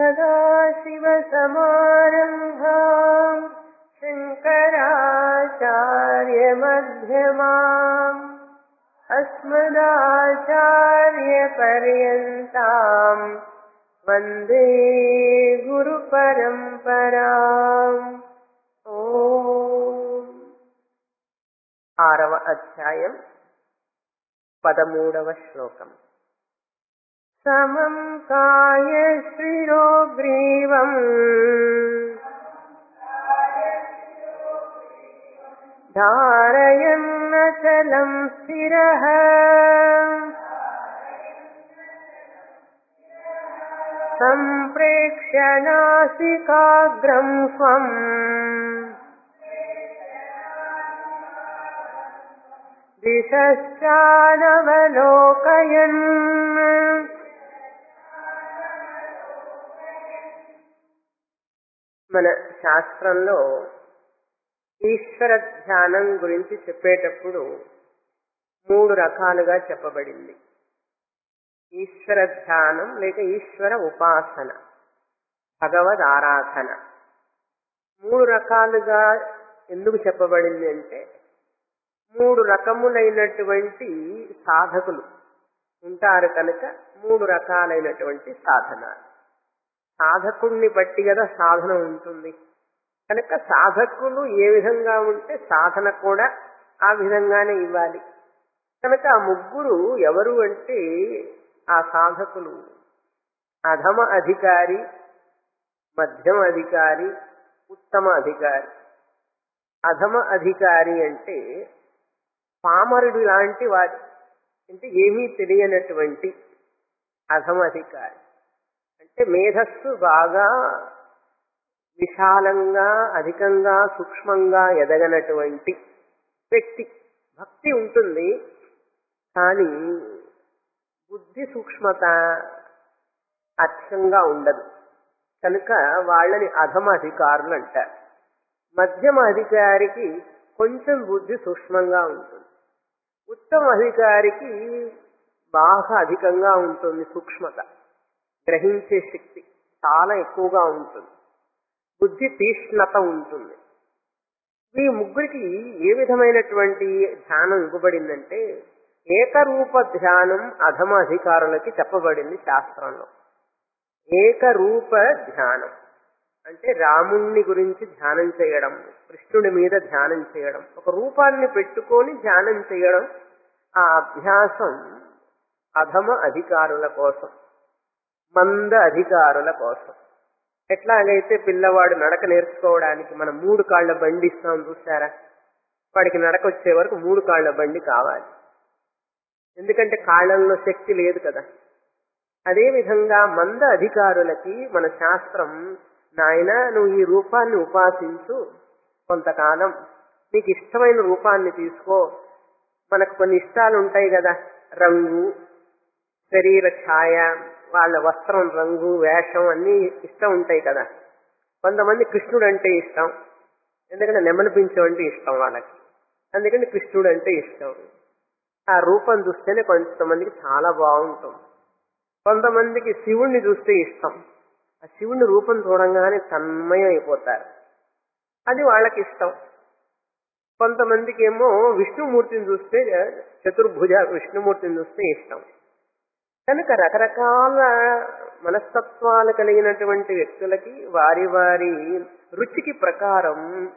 सदाशिवसमारम्भाम् शङ्कराचार्यमध्यमाम् अस्मदाचार्यपर्यन्ताम् वन्दे గురుపరంపరాం ఓం ఆరవ అధ్యాయం పదమూడవ శ్లోకం సమం కాయశ్రిరో గ్రీవం ధారయన్నచలం స్థిరः सम्प्रेक्ष्य नासिकाग्रम् स्वम् दिशश्चानवलोकयन् మన శాస్త్రంలో ఈశ్వర ధ్యానం గురించి చెప్పేటప్పుడు మూడు రకాలుగా చెప్పబడింది ఈశ్వర ధ్యానం లేక ఈశ్వర ఉపాసన భగవద్ ఆరాధన మూడు రకాలుగా ఎందుకు చెప్పబడింది అంటే మూడు రకములైనటువంటి సాధకులు ఉంటారు కనుక మూడు రకాలైనటువంటి సాధన సాధకుణ్ణి బట్టి కదా సాధన ఉంటుంది కనుక సాధకులు ఏ విధంగా ఉంటే సాధన కూడా ఆ విధంగానే ఇవ్వాలి కనుక ఆ ముగ్గురు ఎవరు అంటే ఆ సాధకులు అధమ అధికారి మధ్యమ అధికారి ఉత్తమ అధికారి అధమ అధికారి అంటే పామరుడు లాంటి వారి అంటే ఏమీ తెలియనటువంటి అధమ అధికారి అంటే మేధస్సు బాగా విశాలంగా అధికంగా సూక్ష్మంగా ఎదగనటువంటి వ్యక్తి భక్తి ఉంటుంది కానీ బుద్ధి సూక్ష్మత అధికంగా ఉండదు కనుక వాళ్ళని అధమ అధికారులు అంటారు మధ్యమ అధికారికి కొంచెం బుద్ధి సూక్ష్మంగా ఉంటుంది ఉత్తమ అధికారికి బాగా అధికంగా ఉంటుంది సూక్ష్మత గ్రహించే శక్తి చాలా ఎక్కువగా ఉంటుంది బుద్ధి తీక్ష్ణత ఉంటుంది ఈ ముగ్గురికి ఏ విధమైనటువంటి ధ్యానం ఇవ్వబడిందంటే ఏకరూప ధ్యానం అధమ అధికారులకి చెప్పబడింది శాస్త్రంలో ఏకరూప ధ్యానం అంటే రాముణ్ణి గురించి ధ్యానం చేయడం కృష్ణుడి మీద ధ్యానం చేయడం ఒక రూపాన్ని పెట్టుకొని ధ్యానం చేయడం ఆ అభ్యాసం అధమ అధికారుల కోసం మంద అధికారుల కోసం ఎట్లాగైతే పిల్లవాడు నడక నేర్చుకోవడానికి మనం మూడు కాళ్ల బండి ఇస్తాం చూసారా వాడికి నడక వచ్చే వరకు మూడు కాళ్ల బండి కావాలి ఎందుకంటే కాళ్ళల్లో శక్తి లేదు కదా అదే విధంగా మంద అధికారులకి మన శాస్త్రం నాయన నువ్వు ఈ రూపాన్ని ఉపాసించు కొంతకాలం నీకు ఇష్టమైన రూపాన్ని తీసుకో మనకు కొన్ని ఇష్టాలు ఉంటాయి కదా రంగు శరీర ఛాయ వాళ్ళ వస్త్రం రంగు వేషం అన్ని ఇష్టం ఉంటాయి కదా కొంతమంది కృష్ణుడు అంటే ఇష్టం ఎందుకంటే నెమలిపించం అంటే ఇష్టం వాళ్ళకి అందుకని కృష్ణుడు అంటే ఇష్టం ఆ రూపం చూస్తేనే కొంతమందికి చాలా బాగుంటుంది కొంతమందికి శివుణ్ణి చూస్తే ఇష్టం ఆ శివుని రూపం చూడంగానే తన్మయం అయిపోతారు అది వాళ్ళకి ఇష్టం కొంతమందికి ఏమో విష్ణుమూర్తిని చూస్తే చతుర్భుజ విష్ణుమూర్తిని చూస్తే ఇష్టం కనుక రకరకాల మనస్తత్వాలు కలిగినటువంటి వ్యక్తులకి వారి వారి రుచికి ప్రకారం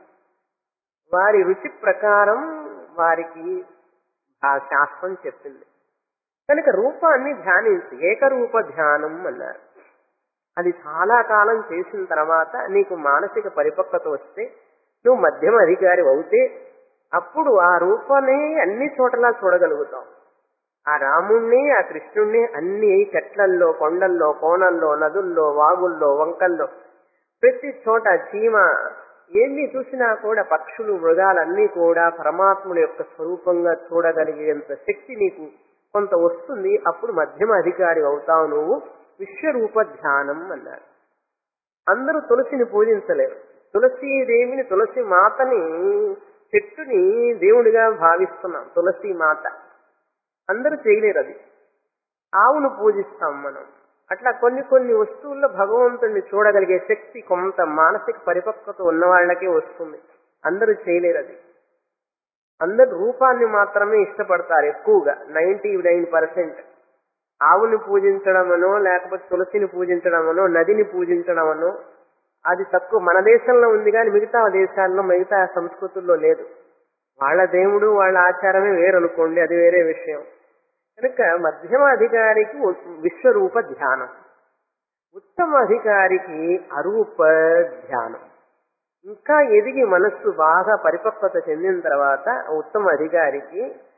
వారి రుచి ప్రకారం వారికి ఆ శాస్త్రం చెప్పింది కనుక రూపాన్ని ధ్యానించి ఏకరూప ధ్యానం అన్నారు అది చాలా కాలం చేసిన తర్వాత నీకు మానసిక పరిపక్వత వస్తే నువ్వు మధ్యమ అధికారి అవుతే అప్పుడు ఆ రూపాన్ని అన్ని చోటలా చూడగలుగుతావు ఆ రాముణ్ణి ఆ కృష్ణుణ్ణి అన్ని చెట్లల్లో కొండల్లో కోణల్లో నదుల్లో వాగుల్లో వంకల్లో ప్రతి చోట చీమ ఏన్ని చూసినా కూడా పక్షులు మృగాలన్నీ కూడా పరమాత్ముడి యొక్క స్వరూపంగా చూడగలిగేంత శక్తి నీకు కొంత వస్తుంది అప్పుడు మధ్యమ అధికారి అవుతావు నువ్వు విశ్వరూప ధ్యానం అన్నారు అందరూ తులసిని పూజించలేరు తులసీదేవిని తులసి మాతని చెట్టుని దేవుడిగా భావిస్తున్నాం తులసి మాత అందరూ చేయలేరు అది ఆవును పూజిస్తాం మనం అట్లా కొన్ని కొన్ని వస్తువుల్లో భగవంతుడిని చూడగలిగే శక్తి కొంత మానసిక పరిపక్వత ఉన్న వాళ్ళకే వస్తుంది అందరూ చేయలేరు అది అందరు రూపాన్ని మాత్రమే ఇష్టపడతారు ఎక్కువగా నైన్టీ నైన్ పర్సెంట్ ఆవుని పూజించడమనో లేకపోతే తులసిని పూజించడమనో నదిని పూజించడమనో అది తక్కువ మన దేశంలో ఉంది కానీ మిగతా దేశాల్లో మిగతా సంస్కృతుల్లో లేదు వాళ్ళ దేవుడు వాళ్ళ ఆచారమే వేరనుకోండి అది వేరే విషయం కనుక మధ్యమ అధికారికి విశ్వరూప ధ్యానం ఉత్తమ అధికారికి అరూప ధ్యానం ఇంకా ఎదిగి మనస్సు బాగా పరిపక్వత చెందిన తర్వాత ఉత్తమ అధికారికి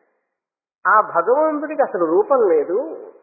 ఆ భగవంతుడికి అసలు రూపం లేదు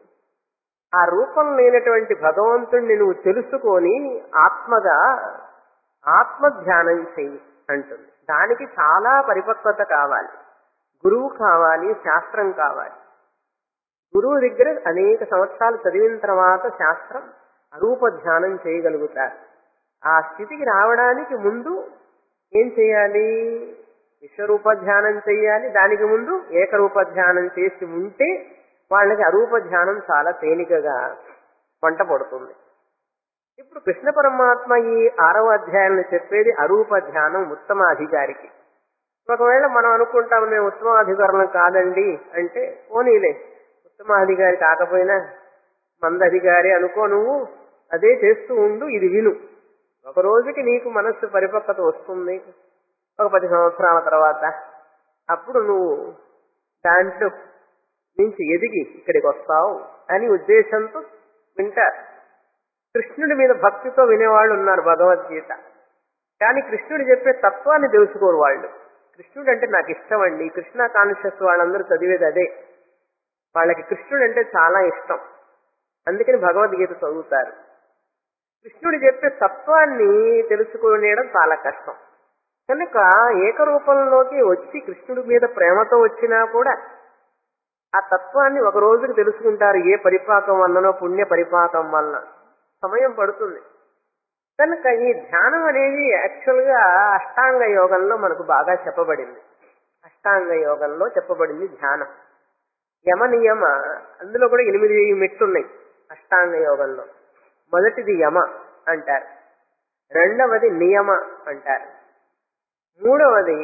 ఆ రూపం లేనటువంటి భగవంతుడిని నువ్వు తెలుసుకొని ఆత్మగా ఆత్మ ధ్యానం చెయ్యి అంటుంది దానికి చాలా పరిపక్వత కావాలి గురువు కావాలి శాస్త్రం కావాలి గురువు దగ్గర అనేక సంవత్సరాలు చదివిన తర్వాత శాస్త్రం అరూప ధ్యానం చేయగలుగుతారు ఆ స్థితికి రావడానికి ముందు ఏం చేయాలి విశ్వరూప ధ్యానం చేయాలి దానికి ముందు ఏకరూప ధ్యానం చేసి ఉంటే వాళ్ళకి అరూప ధ్యానం చాలా తేలికగా వంట పడుతుంది ఇప్పుడు కృష్ణ పరమాత్మ ఈ ఆరవ అధ్యాయాన్ని చెప్పేది అరూప ధ్యానం ఉత్తమ అధికారికి ఒకవేళ మనం అనుకుంటాం మేము ఉత్తమాధికారులం కాదండి అంటే పోనీలే ఉత్తమాధికారి కాకపోయినా మందధికారి అనుకో నువ్వు అదే చేస్తూ ఉండు ఇది విను ఒక రోజుకి నీకు మనస్సు పరిపక్వత వస్తుంది ఒక పది సంవత్సరాల తర్వాత అప్పుడు నువ్వు దాంట్లో నుంచి ఎదిగి ఇక్కడికి వస్తావు అని ఉద్దేశంతో వింటారు కృష్ణుడి మీద భక్తితో వినేవాళ్ళు ఉన్నారు భగవద్గీత కానీ కృష్ణుడు చెప్పే తత్వాన్ని తెలుసుకోరు వాళ్ళు కృష్ణుడు అంటే నాకు ఇష్టం అండి కృష్ణ కాన్షియస్ వాళ్ళందరూ చదివేది అదే వాళ్ళకి కృష్ణుడు అంటే చాలా ఇష్టం అందుకని భగవద్గీత చదువుతారు కృష్ణుడు చెప్పే తత్వాన్ని తెలుసుకోనేయడం చాలా కష్టం కనుక ఏకరూపంలోకి వచ్చి కృష్ణుడి మీద ప్రేమతో వచ్చినా కూడా ఆ తత్వాన్ని ఒక రోజుకి తెలుసుకుంటారు ఏ పరిపాకం వల్లనో పుణ్య పరిపాకం వలన సమయం పడుతుంది కనుక ఈ ధ్యానం అనేది యాక్చువల్ గా అష్టాంగ యోగంలో మనకు బాగా చెప్పబడింది అష్టాంగ యోగంలో చెప్పబడింది ధ్యానం యమ నియమ అందులో కూడా ఎనిమిది మెట్లున్నాయి అష్టాంగ యోగంలో మొదటిది యమ అంటారు రెండవది నియమ అంటారు మూడవది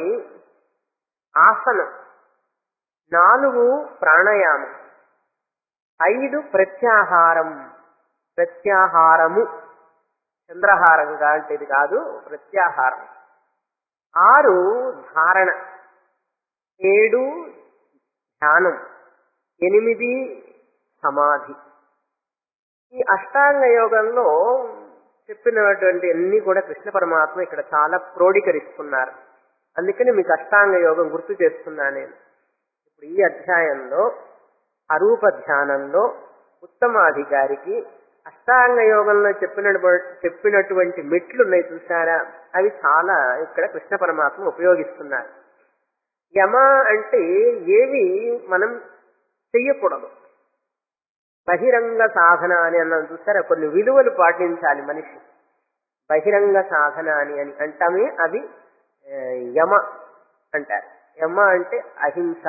ఆసనం నాలుగు ప్రాణాయామం ఐదు ప్రత్యాహారం ప్రత్యాహారము చంద్రహారం లాంటిది కాదు ప్రత్యాహారం ఆరు ధారణ ఏడు ధ్యానం ఎనిమిది సమాధి ఈ అష్టాంగ యోగంలో చెప్పినటువంటి అన్ని కూడా కృష్ణ పరమాత్మ ఇక్కడ చాలా క్రోడీకరిస్తున్నారు అందుకని మీకు అష్టాంగ యోగం గుర్తు చేస్తున్నా నేను ఇప్పుడు ఈ అధ్యాయంలో అరూప ధ్యానంలో ఉత్తమాధికారికి అష్టాంగ యోగంలో చెప్పిన చెప్పినటువంటి మెట్లు ఉన్నాయి చూసారా అవి చాలా ఇక్కడ కృష్ణ పరమాత్మ ఉపయోగిస్తున్నారు యమ అంటే ఏవి మనం చెయ్యకూడదు బహిరంగ సాధన అని అన్నాం చూసారా కొన్ని విలువలు పాటించాలి మనిషి బహిరంగ సాధన అని అని అంటామే అవి యమ అంటారు యమ అంటే అహింస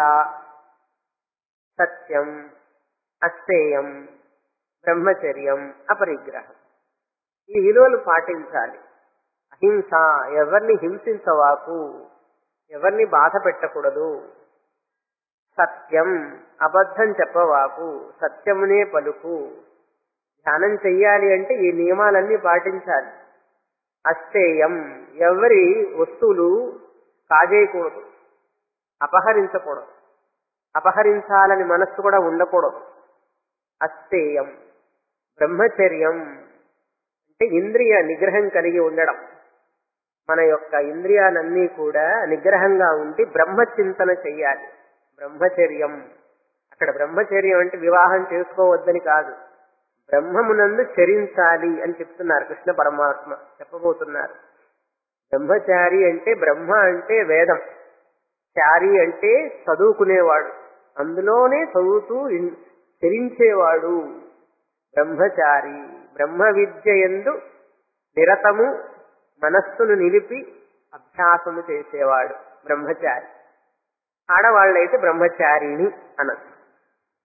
సత్యం అస్థేయం బ్రహ్మచర్యం అపరిగ్రహం ఈ విలువలు పాటించాలి అహింస ఎవరిని హింసించవాకు ఎవరిని బాధ పెట్టకూడదు సత్యం అబద్ధం చెప్పవాకు సత్యమునే పలుకు ధ్యానం చెయ్యాలి అంటే ఈ నియమాలన్నీ పాటించాలి అస్థేయం ఎవరి వస్తువులు కాజేయకూడదు అపహరించకూడదు అపహరించాలని మనస్సు కూడా ఉండకూడదు అస్థేయం బ్రహ్మచర్యం అంటే ఇంద్రియ నిగ్రహం కలిగి ఉండడం మన యొక్క ఇంద్రియాలన్నీ కూడా నిగ్రహంగా ఉండి బ్రహ్మచింతన చెయ్యాలి బ్రహ్మచర్యం అక్కడ బ్రహ్మచర్యం అంటే వివాహం చేసుకోవద్దని కాదు బ్రహ్మమునందు చరించాలి అని చెప్తున్నారు కృష్ణ పరమాత్మ చెప్పబోతున్నారు బ్రహ్మచారి అంటే బ్రహ్మ అంటే వేదం చారి అంటే చదువుకునేవాడు అందులోనే చదువుతూ చరించేవాడు బ్రహ్మచారి బ్రహ్మ విద్య ఎందు నిరతము మనస్సును నిలిపి అభ్యాసము చేసేవాడు బ్రహ్మచారి ఆడవాళ్ళైతే బ్రహ్మచారిణి అనొచ్చు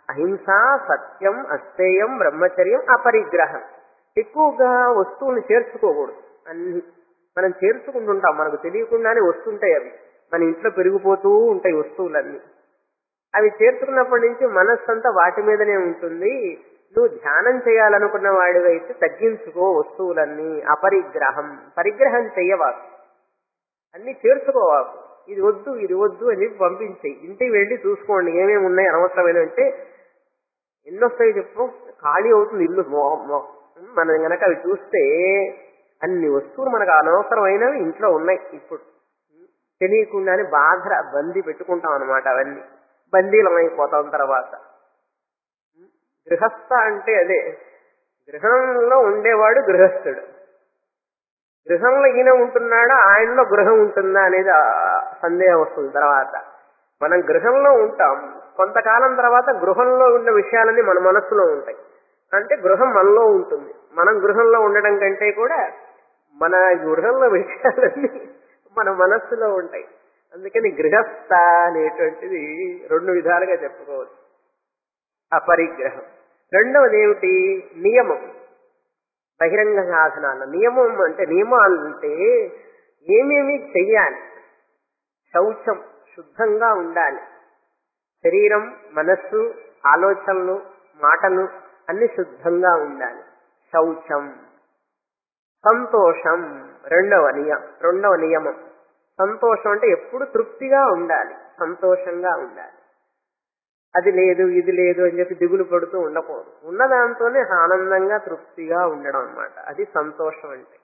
అహింస సత్యం అస్తేయం బ్రహ్మచర్యం అపరిగ్రహం ఎక్కువగా వస్తువులు చేర్చుకోకూడదు అన్ని మనం చేర్చుకుంటుంటాం మనకు తెలియకుండానే వస్తుంటాయి అవి మన ఇంట్లో పెరిగిపోతూ ఉంటాయి వస్తువులన్నీ అవి చేర్చుకున్నప్పటి నుంచి మనస్సు అంతా వాటి మీదనే ఉంటుంది నువ్వు ధ్యానం చేయాలనుకున్న వాడివైతే తగ్గించుకో వస్తువులన్నీ అపరిగ్రహం పరిగ్రహం చెయ్యవాకు అన్ని చేర్చుకోవాకు ఇది వద్దు ఇది వద్దు అని చెప్పి పంపించేయి ఇంటికి వెళ్ళి చూసుకోండి ఏమేమి ఉన్నాయి అనవసరమైన అంటే ఎన్నొస్తాయి చెప్పు ఖాళీ అవుతుంది ఇల్లు మో- మో- మనం గనక అవి చూస్తే అన్ని వస్తువులు మనకు అనవసరమైనవి ఇంట్లో ఉన్నాయి ఇప్పుడు తెలియకుండానే బాధ బందీ పెట్టుకుంటాం అనమాట అవన్నీ బందీలం అయిపోతాం తర్వాత గృహస్థ అంటే అదే గృహంలో ఉండేవాడు గృహస్థుడు గృహంలో ఈయన ఉంటున్నాడా ఆయనలో గృహం ఉంటుందా అనేది ఆ సందేహం వస్తుంది తర్వాత మనం గృహంలో ఉంటాం కొంతకాలం తర్వాత గృహంలో ఉన్న విషయాలన్నీ మన మనస్సులో ఉంటాయి అంటే గృహం మనలో ఉంటుంది మనం గృహంలో ఉండడం కంటే కూడా మన గృహంలో విషయాలన్నీ మన మనస్సులో ఉంటాయి అందుకని గృహస్థ అనేటువంటిది రెండు విధాలుగా చెప్పుకోవచ్చు అపరిగ్రహం రెండవది ఏమిటి నియమం బహిరంగ సాధనాలు నియమం అంటే నియమాలు అంటే ఏమేమి చెయ్యాలి శౌచం శుద్ధంగా ఉండాలి శరీరం మనస్సు ఆలోచనలు మాటలు అన్ని శుద్ధంగా ఉండాలి శౌచం సంతోషం రెండవ నియమం రెండవ నియమం సంతోషం అంటే ఎప్పుడు తృప్తిగా ఉండాలి సంతోషంగా ఉండాలి అది లేదు ఇది లేదు అని చెప్పి దిగులు పడుతూ ఉండకూడదు ఉన్న దాంతోనే ఆనందంగా తృప్తిగా ఉండడం అన్నమాట అది సంతోషం అంటే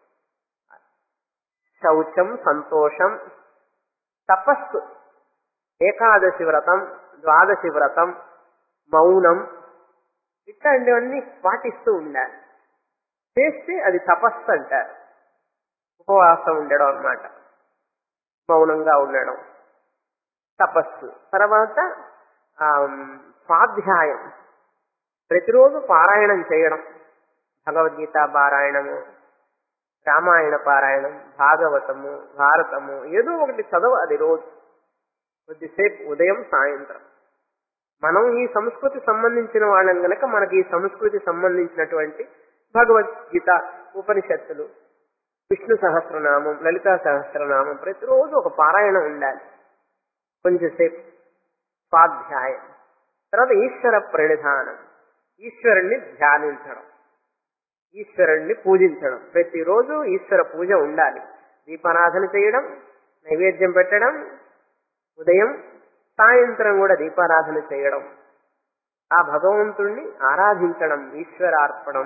శౌచం సంతోషం తపస్సు ఏకాదశి వ్రతం ద్వాదశి వ్రతం మౌనం ఇట్లాంటివన్నీ పాటిస్తూ ఉండాలి చేస్తే అది తపస్సు అంటారు ఉపవాసం ఉండడం అన్నమాట మౌనంగా ఉండడం తపస్సు తర్వాత ఆ, స్వాధ్యాయం ప్రతిరోజు పారాయణం చేయడం భగవద్గీత పారాయణము రామాయణ పారాయణం భాగవతము భారతము ఏదో ఒకటి చదవ అది రోజు కొద్దిసేపు ఉదయం సాయంత్రం మనం ఈ సంస్కృతి సంబంధించిన వాళ్ళం గనక మనకి ఈ సంస్కృతి సంబంధించినటువంటి భగవద్గీత ఉపనిషత్తులు విష్ణు సహస్రనామం లలితా సహస్రనామం ప్రతిరోజు ఒక పారాయణం ఉండాలి కొంచెంసేపు స్వాధ్యాయం తర్వాత ఈశ్వర ప్రణిధానం ఈశ్వరుణ్ణి ధ్యానించడం ఈశ్వరుణ్ణి పూజించడం ప్రతిరోజు ఈశ్వర పూజ ఉండాలి దీపారాధన చేయడం నైవేద్యం పెట్టడం ఉదయం సాయంత్రం కూడా దీపారాధన చేయడం ఆ భగవంతుణ్ణి ఆరాధించడం ఈశ్వరార్పణం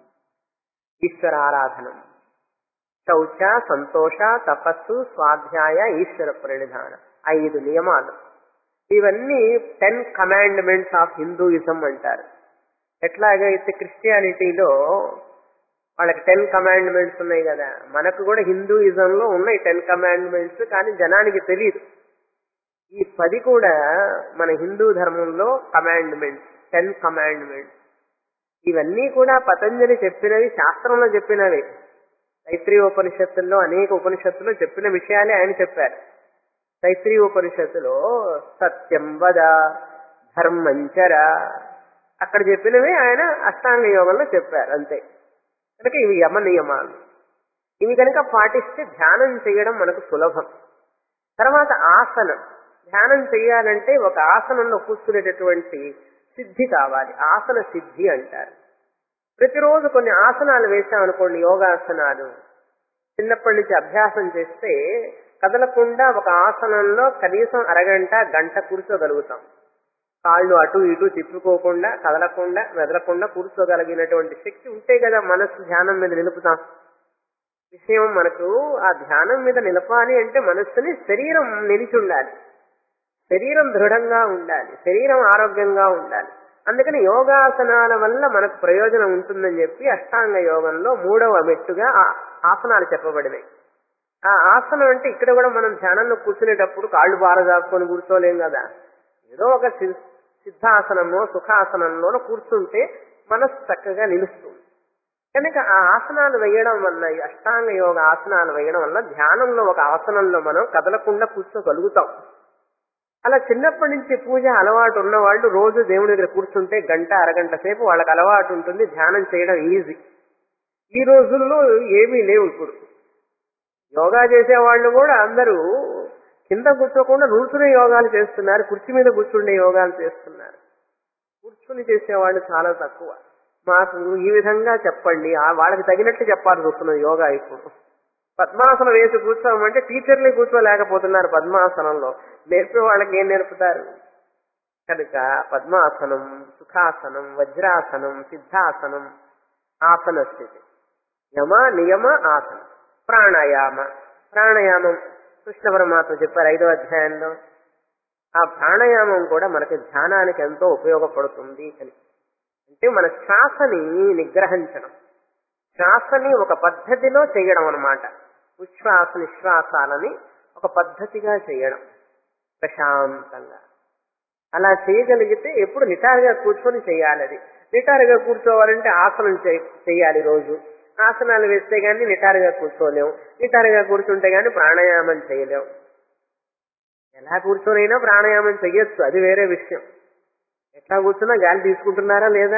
ఈశ్వరారాధనం శౌచ సంతోష తపస్సు స్వాధ్యాయ ఈశ్వర ప్రణిధాన ఐదు నియమాలు ఇవన్నీ టెన్ కమాండ్మెంట్స్ ఆఫ్ హిందూయిజం అంటారు ఎట్లాగైతే క్రిస్టియానిటీలో వాళ్ళకి టెన్ కమాండ్మెంట్స్ ఉన్నాయి కదా మనకు కూడా హిందూయిజంలో ఉన్నాయి టెన్ కమాండ్మెంట్స్ కానీ జనానికి తెలియదు ఈ పది కూడా మన హిందూ ధర్మంలో కమాండ్మెంట్స్ టెన్ కమాండ్మెంట్స్ ఇవన్నీ కూడా పతంజలి చెప్పినవి శాస్త్రంలో చెప్పినవి తైత్రీ ఉపనిషత్తుల్లో అనేక ఉపనిషత్తుల్లో చెప్పిన విషయాలే ఆయన చెప్పారు తైత్రీ ఉపనిషత్తులో సత్యం వద ధర్మంచర అక్కడ చెప్పినవి ఆయన అష్టాంగ యోగంలో చెప్పారు అంతే కనుక ఇవి యమ నియమాలు ఇవి కనుక పాటిస్తే ధ్యానం చేయడం మనకు సులభం తర్వాత ఆసనం ధ్యానం చేయాలంటే ఒక ఆసనంలో కూర్చునేటటువంటి సిద్ధి కావాలి ఆసన సిద్ధి అంటారు ప్రతిరోజు కొన్ని ఆసనాలు వేసామనుకోండి యోగాసనాలు చిన్నప్పటి నుంచి అభ్యాసం చేస్తే కదలకుండా ఒక ఆసనంలో కనీసం అరగంట గంట కూర్చోగలుగుతాం కాళ్ళు అటు ఇటు తిప్పుకోకుండా కదలకుండా మెదలకుండా కూర్చోగలిగినటువంటి శక్తి ఉంటే కదా మనస్సు ధ్యానం మీద నిలుపుతాం విషయం మనకు ఆ ధ్యానం మీద నిలపాలి అంటే మనస్సుని శరీరం నిలిచి ఉండాలి శరీరం దృఢంగా ఉండాలి శరీరం ఆరోగ్యంగా ఉండాలి అందుకని యోగాసనాల వల్ల మనకు ప్రయోజనం ఉంటుందని చెప్పి అష్టాంగ యోగంలో మూడవ మెట్టుగా ఆ ఆసనాలు చెప్పబడినాయి ఆ ఆసనం అంటే ఇక్కడ కూడా మనం ధ్యానంలో కూర్చునేటప్పుడు కాళ్ళు బారదాపుకొని కూర్చోలేం కదా ఏదో ఒక సి- సిద్ధాసనంలో సుఖాసనంలో కూర్చుంటే మనసు చక్కగా నిలుస్తుంది కనుక ఆ ఆసనాలు వేయడం వల్ల ఈ అష్టాంగ యోగ ఆసనాలు వేయడం వల్ల ధ్యానంలో ఒక ఆసనంలో మనం కదలకుండా కూర్చోగలుగుతాం అలా చిన్నప్పటి నుంచి పూజ అలవాటు ఉన్న వాళ్ళు రోజు దేవుడి దగ్గర కూర్చుంటే గంట అరగంట సేపు వాళ్ళకి అలవాటు ఉంటుంది ధ్యానం చేయడం ఈజీ ఈ రోజుల్లో ఏమీ లేవు ఇప్పుడు యోగా చేసే వాళ్ళు కూడా అందరూ కింద కూర్చోకుండా నుంచునే యోగాలు చేస్తున్నారు కుర్చీ మీద కూర్చుండే యోగాలు చేస్తున్నారు కూర్చుని చేసేవాళ్ళు చాలా తక్కువ మాకు ఈ విధంగా చెప్పండి ఆ వాళ్ళకి తగినట్లు చెప్పాల్సి వస్తున్నది యోగా ఇప్పుడు పద్మాసనం వేసి కూర్చోమంటే టీచర్లే కూర్చోలేకపోతున్నారు పద్మాసనంలో నేర్పే వాళ్ళకి ఏం నేర్పుతారు కనుక పద్మాసనం సుఖాసనం వజ్రాసనం సిద్ధాసనం ఆసన స్థితి యమ నియమ ఆసనం ప్రాణాయామ ప్రాణాయామం కృష్ణ పరమాత్మ చెప్పారు ఐదో అధ్యాయంలో ఆ ప్రాణాయామం కూడా మనకి ధ్యానానికి ఎంతో ఉపయోగపడుతుంది అని అంటే మన శ్వాసని నిగ్రహించడం శ్వాసని ఒక పద్ధతిలో చేయడం అన్నమాట ఉచ్ఛ్వాస నిశ్వాసాలని ఒక పద్ధతిగా చేయడం ప్రశాంతంగా అలా చేయగలిగితే ఎప్పుడు నిటారుగా కూర్చొని చేయాలి అది నిటారుగా కూర్చోవాలంటే ఆసనం చే- చేయాలి రోజు ఆసనాలు వేస్తే గానీ నిటారుగా కూర్చోలేము నిటారుగా కూర్చుంటే గానీ ప్రాణాయామం చేయలేము ఎలా కూర్చొనైనా ప్రాణాయామం చెయ్యొచ్చు అది వేరే విషయం ఎట్లా కూర్చున్నా గాలి తీసుకుంటున్నారా లేదా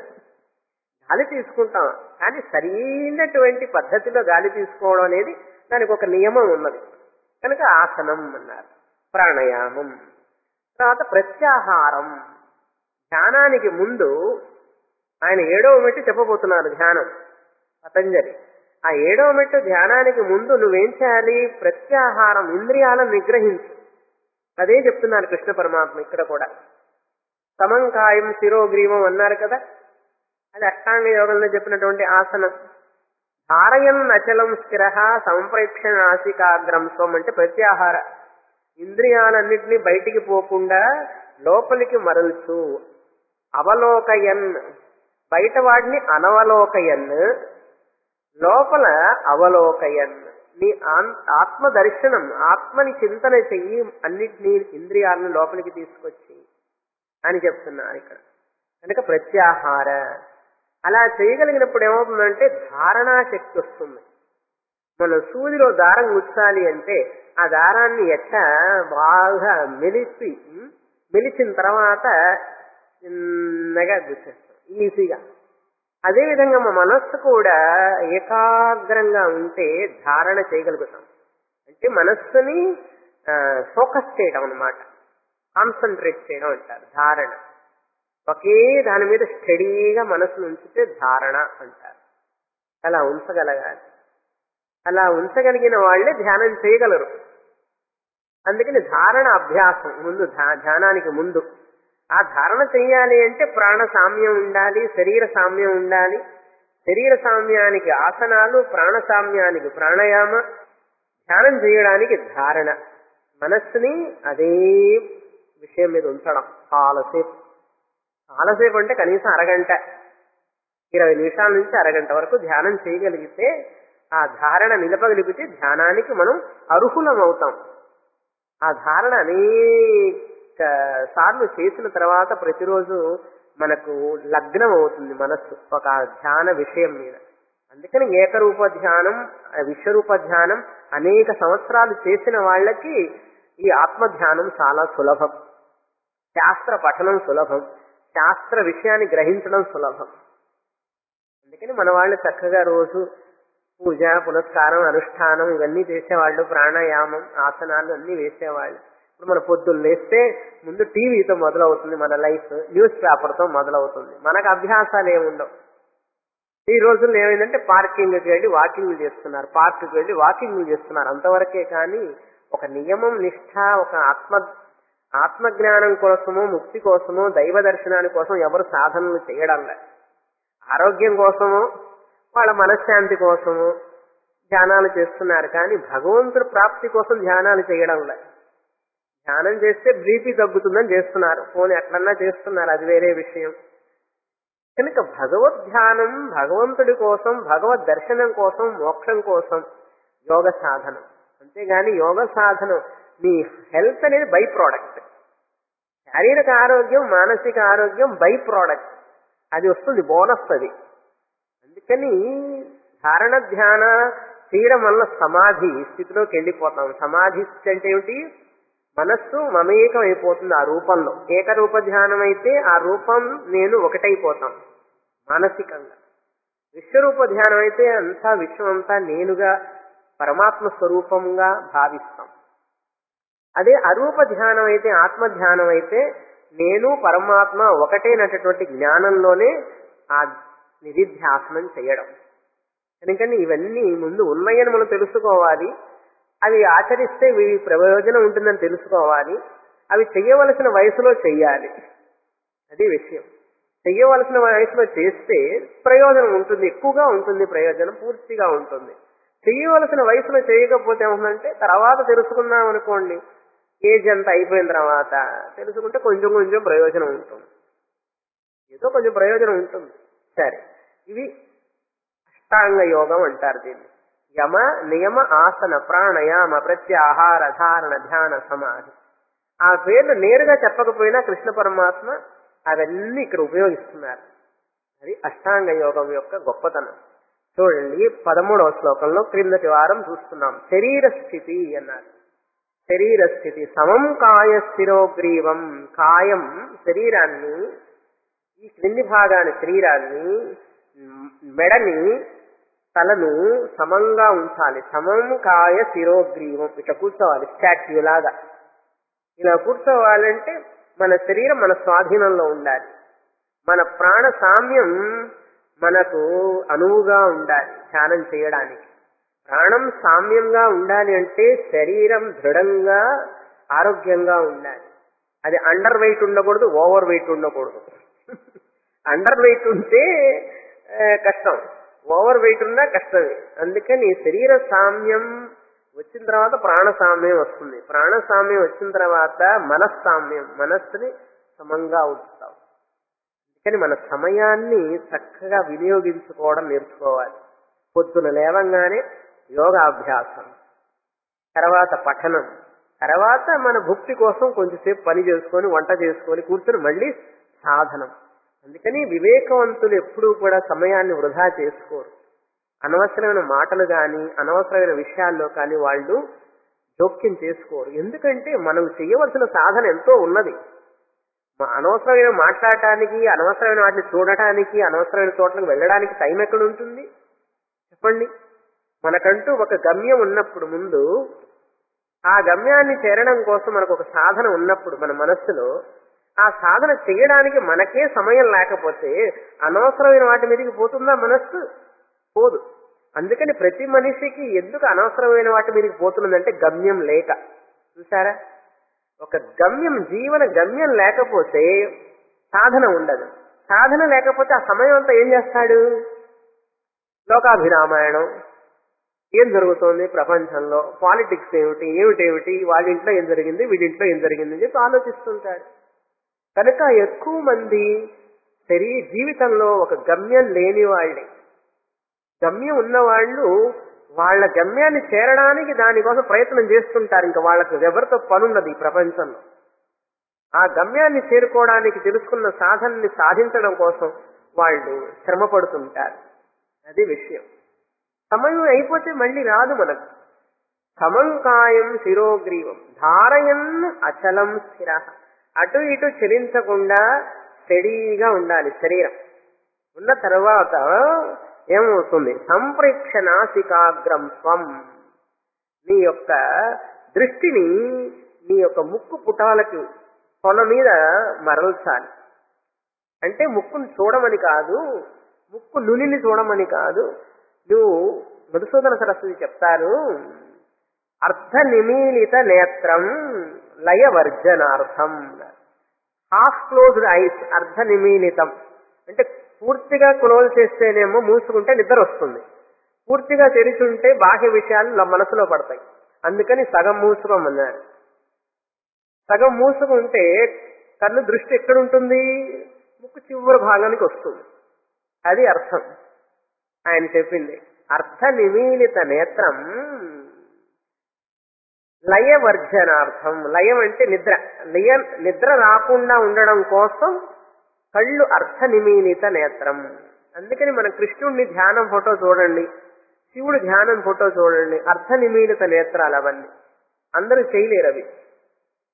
గాలి తీసుకుంటాం కానీ సరైనటువంటి పద్ధతిలో గాలి తీసుకోవడం అనేది దానికి ఒక నియమం ఉన్నది కనుక ఆసనం అన్నారు ప్రాణాయామం తర్వాత ప్రత్యాహారం ధ్యానానికి ముందు ఆయన ఏడవ మెట్టు చెప్పబోతున్నారు ధ్యానం పతంజలి ఆ ఏడవ మెట్టు ధ్యానానికి ముందు నువ్వేం చేయాలి ప్రత్యాహారం ఇంద్రియాలను నిగ్రహించు అదే చెప్తున్నారు కృష్ణ పరమాత్మ ఇక్కడ కూడా సమంకాయం శిరోగ్రీవం అన్నారు కదా అది అష్టాంగ యోగంలో చెప్పినటువంటి ఆసనం ధారయన్ అచలం స్థిర సంప్రేక్ష నాసికాగ్రం స్వం అంటే ప్రత్యాహార ఇంద్రియాలన్నింటినీ బయటికి పోకుండా లోపలికి మరల్చు అవలోకయన్ బయట వాడిని అనవలోకయన్ లోపల అవలోకయన్ నీ ఆన్- ఆత్మ దర్శనం ఆత్మని చింతన చెయ్యి అన్నిటినీ ఇంద్రియాలను లోపలికి తీసుకొచ్చి అని చెప్తున్నారు ఇక్కడ కనుక ప్రత్యాహార అలా చేయగలిగినప్పుడు ఏమవుతుందంటే ధారణా శక్తి వస్తుంది మనం సూదిలో దారం గుచ్చాలి అంటే ఆ దారాన్ని ఎట్లా బాగా మెలిపి ఉమ్, మెలిచిన తర్వాత చిన్నగా గుచ్చేస్తాం ఈజీగా అదేవిధంగా మా మనస్సు కూడా ఏకాగ్రంగా ఉంటే ధారణ చేయగలుగుతాం అంటే మనస్సుని ఫోకస్ చేయడం అన్నమాట కాన్సన్ట్రేట్ చేయడం అంటారు ధారణ ఒకే దాని మీద స్టడీగా మనసును ఉంచితే ధారణ అంటారు అలా ఉంచగలగాలి అలా ఉంచగలిగిన వాళ్ళే ధ్యానం చేయగలరు అందుకని ధారణ అభ్యాసం ముందు ధ్యా- ధ్యానానికి ముందు ఆ ధారణ చెయ్యాలి అంటే ప్రాణ సామ్యం ఉండాలి శరీర సామ్యం ఉండాలి శరీర సామ్యానికి ఆసనాలు ప్రాణ సామ్యానికి ప్రాణాయామ ధ్యానం చేయడానికి ధారణ మనస్సుని అదే విషయం మీద ఉంచడం చాలాసేపు చాలాసేపు అంటే కనీసం అరగంట ఇరవై నిమిషాల నుంచి అరగంట వరకు ధ్యానం చేయగలిగితే ఆ ధారణ నిలపగలిగితే ధ్యానానికి మనం అర్హులం అవుతాం ఆ ధారణ అనేక సార్లు చేసిన తర్వాత ప్రతిరోజు మనకు లగ్నం అవుతుంది మనస్సు ఒక ధ్యాన విషయం మీద అందుకని ఏకరూప ధ్యానం ఆ విశ్వరూప ధ్యానం అనేక సంవత్సరాలు చేసిన వాళ్ళకి ఈ ఆత్మ ధ్యానం చాలా సులభం శాస్త్ర పఠనం సులభం శాస్త్ర విషయాన్ని గ్రహించడం సులభం అందుకని మన వాళ్ళు చక్కగా రోజు పూజ పునస్కారం అనుష్ఠానం ఇవన్నీ చేసేవాళ్ళు ప్రాణాయామం ఆసనాలు అన్ని వేసేవాళ్ళు ఇప్పుడు మన పొద్దున్న లేస్తే ముందు టీవీతో మొదలవుతుంది మన లైఫ్ న్యూస్ పేపర్తో మొదలవుతుంది మనకు అభ్యాసాలు ఏముండవు ఈ రోజుల్లో ఏమైందంటే పార్కింగ్కి వెళ్ళి వాకింగ్ చేస్తున్నారు పార్క్కి వెళ్ళి వాకింగ్ చేస్తున్నారు అంతవరకే కానీ ఒక నియమం నిష్ఠ ఒక ఆత్మ ఆత్మజ్ఞానం కోసమో ముక్తి కోసమో దైవ దర్శనాని కోసం ఎవరు సాధనలు చేయడం లేదు ఆరోగ్యం కోసమో వాళ్ళ మనశ్శాంతి కోసమో ధ్యానాలు చేస్తున్నారు కానీ భగవంతుడి ప్రాప్తి కోసం ధ్యానాలు చేయడం లేదు ధ్యానం చేస్తే బీపీ తగ్గుతుందని చేస్తున్నారు పోనీ ఎట్లన్నా చేస్తున్నారు అది వేరే విషయం కనుక భగవద్ ధ్యానం భగవంతుడి కోసం భగవద్ దర్శనం కోసం మోక్షం కోసం యోగ సాధనం అంతేగాని యోగ సాధనం మీ హెల్త్ అనేది బై ప్రోడక్ట్ శారీరక ఆరోగ్యం మానసిక ఆరోగ్యం బై ప్రోడక్ట్ అది వస్తుంది బోనస్ అది అందుకని ధారణ ధ్యాన చేయడం వల్ల సమాధి స్థితిలోకి వెళ్ళిపోతాం సమాధి స్థితి అంటే ఏమిటి మనస్సు మమేకం అయిపోతుంది ఆ రూపంలో ఏకరూప ధ్యానం అయితే ఆ రూపం నేను ఒకటైపోతాం మానసికంగా విశ్వరూప ధ్యానం అయితే అంతా విశ్వం అంతా నేనుగా పరమాత్మ స్వరూపంగా భావిస్తాం అదే అరూప ధ్యానం అయితే ఆత్మ ధ్యానం అయితే నేను పరమాత్మ ఒకటేనటువంటి జ్ఞానంలోనే ఆ నిధిధ్యాసనం చేయడం ఎందుకని ఇవన్నీ ముందు ఉన్నాయని మనం తెలుసుకోవాలి అవి ఆచరిస్తే వీరి ప్రయోజనం ఉంటుందని తెలుసుకోవాలి అవి చెయ్యవలసిన వయసులో చెయ్యాలి అది విషయం చెయ్యవలసిన వయసులో చేస్తే ప్రయోజనం ఉంటుంది ఎక్కువగా ఉంటుంది ప్రయోజనం పూర్తిగా ఉంటుంది చెయ్యవలసిన వయసులో చేయకపోతే ఏముందంటే తర్వాత తెలుసుకున్నాం అనుకోండి ఏజ్ అంతా అయిపోయిన తర్వాత తెలుసుకుంటే కొంచెం కొంచెం ప్రయోజనం ఉంటుంది ఏదో కొంచెం ప్రయోజనం ఉంటుంది సరే ఇవి అష్టాంగ యోగం అంటారు దీన్ని యమ నియమ ఆసన ప్రాణయామ ప్రత్యాహార ధారణ ధ్యాన సమాధి ఆ పేర్లు నేరుగా చెప్పకపోయినా కృష్ణ పరమాత్మ అవన్నీ ఇక్కడ ఉపయోగిస్తున్నారు అది అష్టాంగ యోగం యొక్క గొప్పతనం చూడండి పదమూడవ శ్లోకంలో క్రిందటి వారం చూస్తున్నాం శరీర స్థితి అన్నారు శరీర స్థితి సమం కాయ స్థిరోగ్రీవం కాయం శరీరాన్ని ఈ క్రింది భాగాన్ని శరీరాన్ని మెడని తలను సమంగా ఉంచాలి సమం కాయ శిరోగ్రీవం ఇట్లా కూర్చోవాలి స్టాచ్యూ లాగా ఇలా కూర్చోవాలంటే మన శరీరం మన స్వాధీనంలో ఉండాలి మన ప్రాణ సామ్యం మనకు అనువుగా ఉండాలి ధ్యానం చేయడానికి ప్రాణం సామ్యంగా ఉండాలి అంటే శరీరం దృఢంగా ఆరోగ్యంగా ఉండాలి అది అండర్ వెయిట్ ఉండకూడదు ఓవర్ వెయిట్ ఉండకూడదు అండర్ వెయిట్ ఉంటే కష్టం ఓవర్ వెయిట్ ఉన్నా కష్టమే అందుకని శరీర సామ్యం వచ్చిన తర్వాత ప్రాణసామ్యం వస్తుంది ప్రాణసామ్యం వచ్చిన తర్వాత మనస్సామ్యం మనస్సుని సమంగా ఉంచుతాం అందుకని మన సమయాన్ని చక్కగా వినియోగించుకోవడం నేర్చుకోవాలి పొద్దున లేవంగానే యోగాభ్యాసం తర్వాత పఠనం తర్వాత మన భుక్తి కోసం కొంచెంసేపు పని చేసుకొని వంట చేసుకొని కూర్చొని మళ్ళీ సాధనం అందుకని వివేకవంతులు ఎప్పుడూ కూడా సమయాన్ని వృధా చేసుకోరు అనవసరమైన మాటలు కానీ అనవసరమైన విషయాల్లో కానీ వాళ్ళు జోక్యం చేసుకోరు ఎందుకంటే మనం చేయవలసిన సాధన ఎంతో ఉన్నది అనవసరమైన మాట్లాడటానికి అనవసరమైన వాటిని చూడటానికి అనవసరమైన చోట్లకు వెళ్ళడానికి టైం ఎక్కడ ఉంటుంది చెప్పండి మనకంటూ ఒక గమ్యం ఉన్నప్పుడు ముందు ఆ గమ్యాన్ని చేరడం కోసం మనకు ఒక సాధన ఉన్నప్పుడు మన మనస్సులో ఆ సాధన చేయడానికి మనకే సమయం లేకపోతే అనవసరమైన వాటి మీదకి పోతుందా మనస్సు పోదు అందుకని ప్రతి మనిషికి ఎందుకు అనవసరమైన వాటి మీదకి పోతున్నదంటే గమ్యం లేక చూసారా ఒక గమ్యం జీవన గమ్యం లేకపోతే సాధన ఉండదు సాధన లేకపోతే ఆ సమయం అంతా ఏం చేస్తాడు లోకాభిరామాయణం ఏం జరుగుతోంది ప్రపంచంలో పాలిటిక్స్ ఏమిటి ఏమిటేమిటి వాళ్ళ ఇంట్లో ఏం జరిగింది వీడింట్లో ఏం జరిగింది అని చెప్పి ఆలోచిస్తుంటాడు కనుక ఎక్కువ మంది శరీ జీవితంలో ఒక గమ్యం లేని వాళ్ళే గమ్యం ఉన్న వాళ్ళు వాళ్ళ గమ్యాన్ని చేరడానికి దానికోసం ప్రయత్నం చేస్తుంటారు ఇంకా వాళ్ళకు ఎవరితో పనున్నది ఈ ప్రపంచంలో ఆ గమ్యాన్ని చేరుకోవడానికి తెలుసుకున్న సాధనని సాధించడం కోసం వాళ్ళు శ్రమ పడుతుంటారు అది విషయం సమయం అయిపోతే మళ్ళీ రాదు మనకు సమంకాయం శిరోగ్రీవం ధారయన్ అచలం స్థిర అటు ఇటు చెలించకుండా స్టడీగా ఉండాలి శరీరం ఉన్న తర్వాత ఏమవుతుంది సంప్రేక్ష నాసికాగ్రం స్వం నీ యొక్క దృష్టిని నీ యొక్క ముక్కు పుటాలకు కొన మీద మరల్చాలి అంటే ముక్కును చూడమని కాదు ముక్కు నులిని చూడమని కాదు నువ్వు మధుసూదన సరస్వతి చెప్తారు అర్ధ నిమీలిత నేత్రం లయవర్జనార్థం హాఫ్ క్లోజ్డ్ ఐస్ అర్ధ నిమీలితం అంటే పూర్తిగా క్లోజ్ చేస్తేనేమో మూసుకుంటే నిద్ర వస్తుంది పూర్తిగా తెరిచుంటే బాహ్య విషయాలు మనసులో పడతాయి అందుకని సగం మూసుకోమన్నారు సగం మూసుకుంటే కన్ను దృష్టి ఎక్కడుంటుంది ముక్కు చివరి భాగానికి వస్తుంది అది అర్థం ఆయన చెప్పింది అర్థ నిమీలిత నేత్రం లయవర్జనార్థం లయం అంటే నిద్ర లయ నిద్ర రాకుండా ఉండడం కోసం కళ్ళు అర్థ నిమీలిత నేత్రం అందుకని మన కృష్ణుడిని ధ్యానం ఫోటో చూడండి శివుడు ధ్యానం ఫోటో చూడండి అర్థ నిమీలిత నేత్రాలు అవన్నీ అందరూ చేయలేరు అవి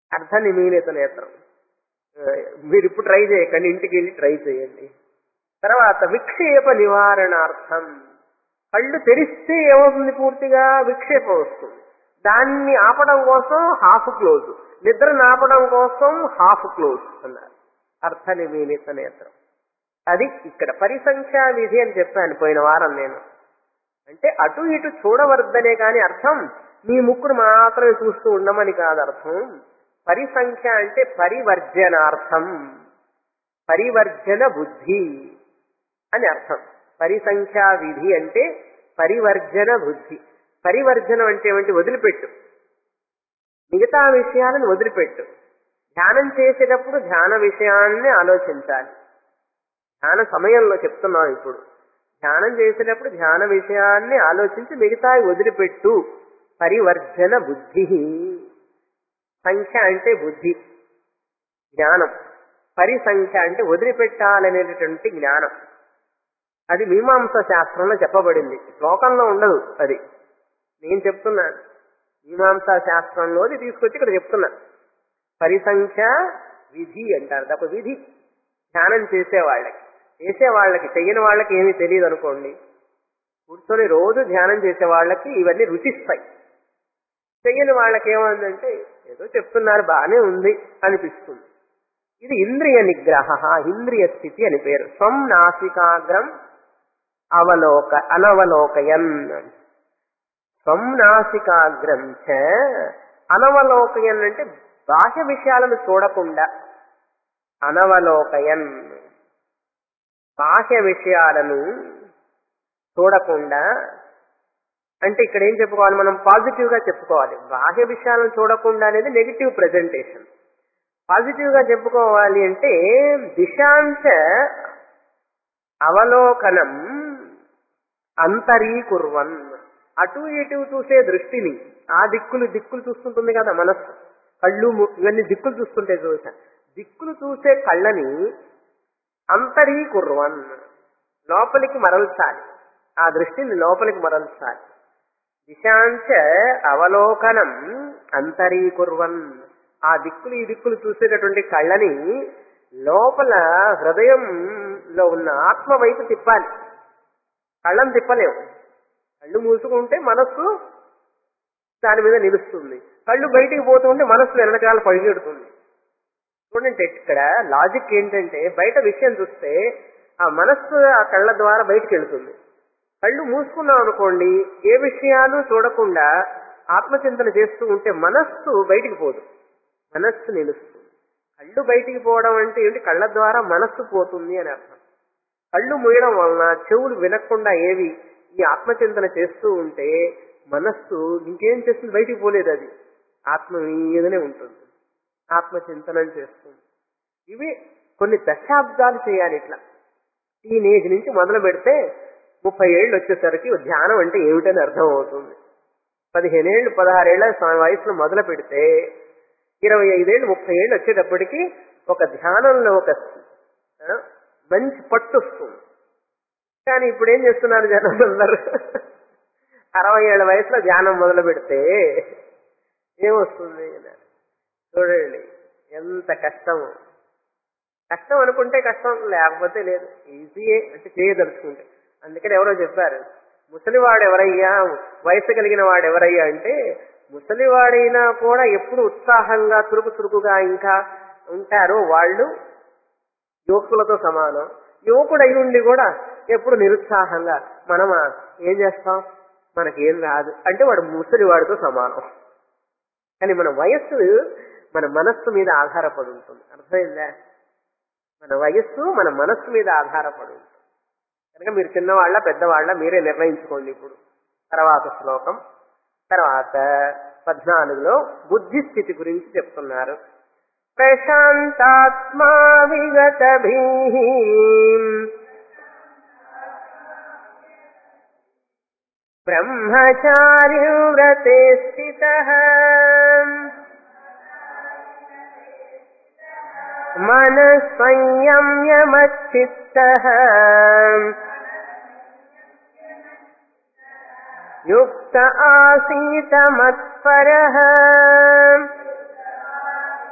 అర్ధ నిమీలిత నేత్రం ఆ, మీరు ఇప్పుడు ట్రై చేయకండి ఇంటికి వెళ్ళి ట్రై చేయండి తర్వాత విక్షేప నివారణార్థం కళ్ళు తెరిస్తే ఏమవుతుంది పూర్తిగా విక్షేపం వస్తుంది దాన్ని ఆపడం కోసం హాఫ్ క్లోజ్ నిద్రను ఆపడం కోసం హాఫ్ క్లోజ్ అన్నారు అర్థ నిమీలిత నేత్రం అది ఇక్కడ పరిసంఖ్యా విధి అని చెప్పాను పోయిన వారం నేను అంటే అటు ఇటు చూడవద్దనే కాని అర్థం మీ ముక్కును మాత్రమే చూస్తూ ఉండమని కాదు అర్థం పరిసంఖ్య అంటే పరివర్జనార్థం పరివర్జన బుద్ధి అని అర్థం పరిసంఖ్యా విధి అంటే పరివర్జన బుద్ధి పరివర్జనం అంటే ఏమంటే వదిలిపెట్టు మిగతా విషయాలను వదిలిపెట్టు ధ్యానం చేసేటప్పుడు ధ్యాన విషయాన్ని ఆలోచించాలి ధ్యాన సమయంలో చెప్తున్నాం ఇప్పుడు ధ్యానం చేసేటప్పుడు ధ్యాన విషయాన్ని ఆలోచించి మిగతా వదిలిపెట్టు పరివర్జన బుద్ధి సంఖ్య అంటే బుద్ధి జ్ఞానం పరిసంఖ్య అంటే వదిలిపెట్టాలనేటటువంటి జ్ఞానం అది మీమాంస శాస్త్రంలో చెప్పబడింది శ్లోకంలో ఉండదు అది నేను చెప్తున్నాను మీమాంసా శాస్త్రంలోది తీసుకొచ్చి ఇక్కడ చెప్తున్నా పరిసంఖ్య విధి అంటారు తప్ప విధి ధ్యానం చేసే వాళ్ళకి చేసే వాళ్ళకి చెయ్యని వాళ్ళకి ఏమీ తెలియదు అనుకోండి కూర్చొని రోజు ధ్యానం చేసే వాళ్ళకి ఇవన్నీ రుచిస్తాయి చెయ్యని వాళ్ళకి ఏమందంటే ఏదో చెప్తున్నారు బాగానే ఉంది అనిపిస్తుంది ఇది ఇంద్రియ నిగ్రహ ఇంద్రియ స్థితి అని పేరు స్వం నాసికాగ్రం అవలోక అనవలోకయన్ స్వం నాసికాగ్రం చ అనవలోకయన్ అంటే బాహ్య విషయాలను చూడకుండా అనవలోకయన్ బాహ్య విషయాలను చూడకుండా అంటే ఇక్కడ ఏం చెప్పుకోవాలి మనం పాజిటివ్ గా చెప్పుకోవాలి బాహ్య విషయాలను చూడకుండా అనేది నెగిటివ్ ప్రెజెంటేషన్ పాజిటివ్ గా చెప్పుకోవాలి అంటే దిశాంశ అవలోకనం అంతరీకుర్వన్ అటు ఇటు చూసే దృష్టిని ఆ దిక్కులు దిక్కులు చూస్తుంటుంది కదా మనస్సు కళ్ళు ము- ఇవన్నీ దిక్కులు చూస్తుంటే చూసా దిక్కులు చూసే కళ్ళని అంతరీకుర్వన్ లోపలికి మరల్చాలి ఆ దృష్టిని లోపలికి మరల్చాలి దిశాంశ అవలోకనం అంతరీకుర్వన్ ఆ దిక్కులు ఈ దిక్కులు చూసేటటువంటి కళ్ళని లోపల హృదయంలో ఉన్న ఆత్మ వైపు తిప్పాలి కళ్ళని తిప్పలేము కళ్ళు మూసుకుంటే మనస్సు దాని మీద నిలుస్తుంది కళ్ళు బయటికి పోతుంటే మనస్సు వెనకాల పరిగెడుతుంది చూడండి ఇక్కడ లాజిక్ ఏంటంటే బయట విషయం చూస్తే ఆ మనస్సు ఆ కళ్ళ ద్వారా బయటికి వెళ్తుంది కళ్ళు మూసుకున్నాం అనుకోండి ఏ విషయాలు చూడకుండా ఆత్మచింతన చేస్తూ ఉంటే మనస్సు బయటికి పోదు మనస్సు నిలుస్తుంది కళ్ళు బయటికి పోవడం అంటే ఏంటి కళ్ళ ద్వారా మనస్సు పోతుంది అని అర్థం కళ్ళు మూయడం వలన చెవులు వినకుండా ఏవి ఈ ఆత్మచింతన చేస్తూ ఉంటే మనస్సు ఇంకేం చేస్తుంది బయటికి పోలేదు అది ఆత్మ మీదనే ఉంటుంది ఆత్మచింతనం చేస్తుంది ఇవి కొన్ని దశాబ్దాలు చేయాలి ఇట్లా టీనేజ్ నుంచి మొదలు పెడితే ముప్పై ఏళ్ళు వచ్చేసరికి ధ్యానం అంటే ఏమిటని అర్థం అవుతుంది పదిహేనేళ్ళు పదహారేళ్ల వయసులో మొదలు పెడితే ఇరవై ఐదేళ్ళు ముప్పై ఏళ్ళు వచ్చేటప్పటికి ఒక ధ్యానంలో ఒక ఆ, మంచి పట్టు వస్తుంది కానీ ఇప్పుడు ఏం చేస్తున్నారు జనం అందరు అరవై ఏళ్ళ వయసులో ధ్యానం మొదలు పెడితే ఏమొస్తుంది చూడండి ఎంత కష్టము కష్టం అనుకుంటే కష్టం లేకపోతే లేదు ఈజీయే అంటే చేయదలుచుకుంటే అందుకని ఎవరో చెప్పారు ముసలివాడు ఎవరయ్యా వయసు కలిగిన వాడు ఎవరయ్యా అంటే ముసలివాడైనా కూడా ఎప్పుడు ఉత్సాహంగా చురుకు చురుకుగా ఇంకా ఉంటారో వాళ్ళు యువకులతో సమానం యువకుడు అయి ఉండి కూడా ఎప్పుడు నిరుత్సాహంగా మనమా ఏం చేస్తాం మనకేం రాదు అంటే వాడు ముసలివాడితో సమానం కానీ మన వయస్సు మన మనస్సు మీద ఆధారపడి ఉంటుంది అర్థమైందా మన వయస్సు మన మనస్సు మీద ఆధారపడి ఉంటుంది కనుక మీరు చిన్నవాళ్ళ పెద్దవాళ్ళ మీరే నిర్ణయించుకోండి ఇప్పుడు తర్వాత శ్లోకం తర్వాత పద్నాలుగులో బుద్ధి స్థితి గురించి చెప్తున్నారు ప్రశాంతాత్మా విగత బ్రహ్మచారి వ్రతే స్థిత మన సంయమ్యమచ్చిత్త యుక్త ఆసీత మత్పర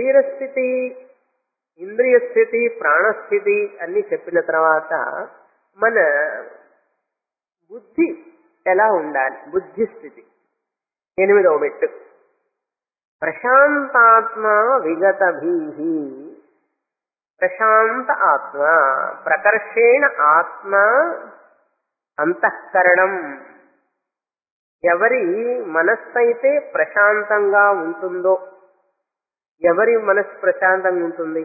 శరీర స్థితి ఇంద్రియ స్థితి ప్రాణస్థితి అన్ని చెప్పిన తర్వాత మన బుద్ధి ఎలా ఉండాలి బుద్ధి స్థితి ఎనిమిదవ మెట్టు ప్రశాంతాత్మ విగత భీహి ప్రశాంత ఆత్మ ప్రకర్షేణ ఆత్మ అంతఃకరణం ఎవరి మనస్సు అయితే ప్రశాంతంగా ఉంటుందో ఎవరి మనస్సు ప్రశాంతంగా ఉంటుంది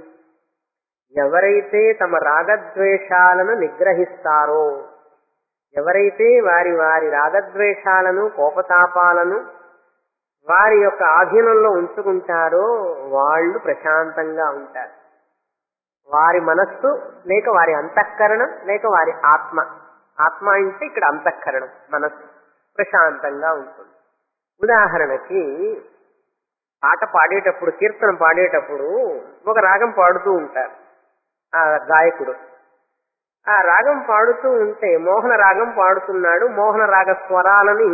ఎవరైతే తమ రాగద్వేషాలను నిగ్రహిస్తారో ఎవరైతే వారి వారి రాగద్వేషాలను కోపతాపాలను వారి యొక్క ఆధీనంలో ఉంచుకుంటారో వాళ్ళు ప్రశాంతంగా ఉంటారు వారి మనస్సు లేక వారి అంతఃకరణం లేక వారి ఆత్మ ఆత్మ అంటే ఇక్కడ అంతఃకరణం మనస్సు ప్రశాంతంగా ఉంటుంది ఉదాహరణకి పాట పాడేటప్పుడు కీర్తన పాడేటప్పుడు ఒక రాగం పాడుతూ ఉంటారు ఆ గాయకుడు ఆ రాగం పాడుతూ ఉంటే మోహన రాగం పాడుతున్నాడు మోహన రాగ స్వరాలని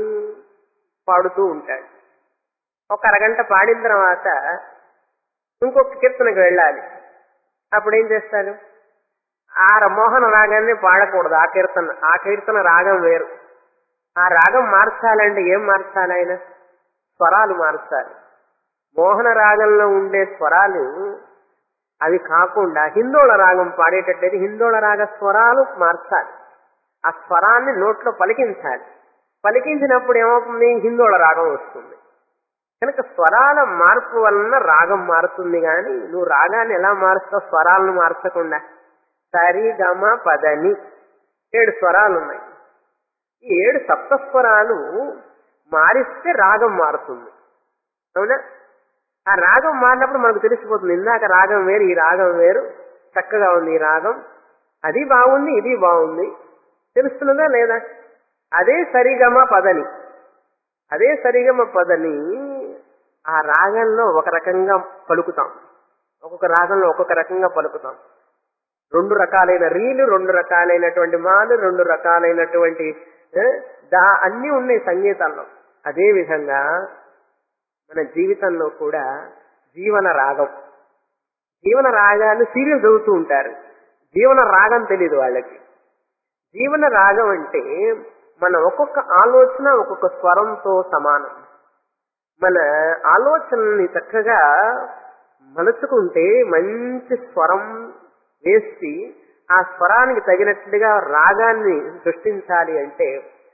పాడుతూ ఉంటాడు ఒక అరగంట పాడిన తర్వాత ఇంకొక కీర్తనకు వెళ్ళాలి అప్పుడు ఏం చేస్తాడు ఆ మోహన రాగాన్ని పాడకూడదు ఆ కీర్తన ఆ కీర్తన రాగం వేరు ఆ రాగం మార్చాలంటే ఏం మార్చాలి ఆయన స్వరాలు మార్చాలి మోహన రాగంలో ఉండే స్వరాలు అవి కాకుండా హిందోళ రాగం పాడేటట్టయితే హిందోళ రాగ స్వరాలు మార్చాలి ఆ స్వరాన్ని నోట్లో పలికించాలి పలికించినప్పుడు ఏమవుతుంది హిందోళ రాగం వస్తుంది కనుక స్వరాల మార్పు వలన రాగం మారుతుంది కానీ నువ్వు రాగాన్ని ఎలా మారుస్తావు స్వరాలను మార్చకుండా సరి గమ పదని ఏడు స్వరాలు ఉన్నాయి ఈ ఏడు సప్తస్వరాలు మారిస్తే రాగం మారుతుంది అవునా ఆ రాగం మారినప్పుడు మనకు తెలిసిపోతుంది ఇందాక రాగం వేరు ఈ రాగం వేరు చక్కగా ఉంది ఈ రాగం అది బాగుంది ఇది బాగుంది తెలుస్తున్నదా లేదా అదే సరిగమ పదని అదే సరిగమ పదని ఆ రాగంలో ఒక రకంగా పలుకుతాం ఒక్కొక్క రాగంలో ఒక్కొక్క రకంగా పలుకుతాం రెండు రకాలైన రీలు రెండు రకాలైనటువంటి మాలు రెండు రకాలైనటువంటి ఏ, దా అన్నీ ఉన్నాయి సంగీతంలో అదే విధంగా మన జీవితంలో కూడా జీవన రాగం జీవన రాగాన్ని సీరియల్ చదువుతూ ఉంటారు జీవన రాగం తెలియదు వాళ్ళకి జీవన రాగం అంటే మన ఒక్కొక్క ఆలోచన ఒక్కొక్క స్వరంతో సమానం మన ఆలోచనల్ని చక్కగా మలుచుకుంటే మంచి స్వరం వేసి ఆ స్వరానికి తగినట్లుగా రాగాన్ని సృష్టించాలి అంటే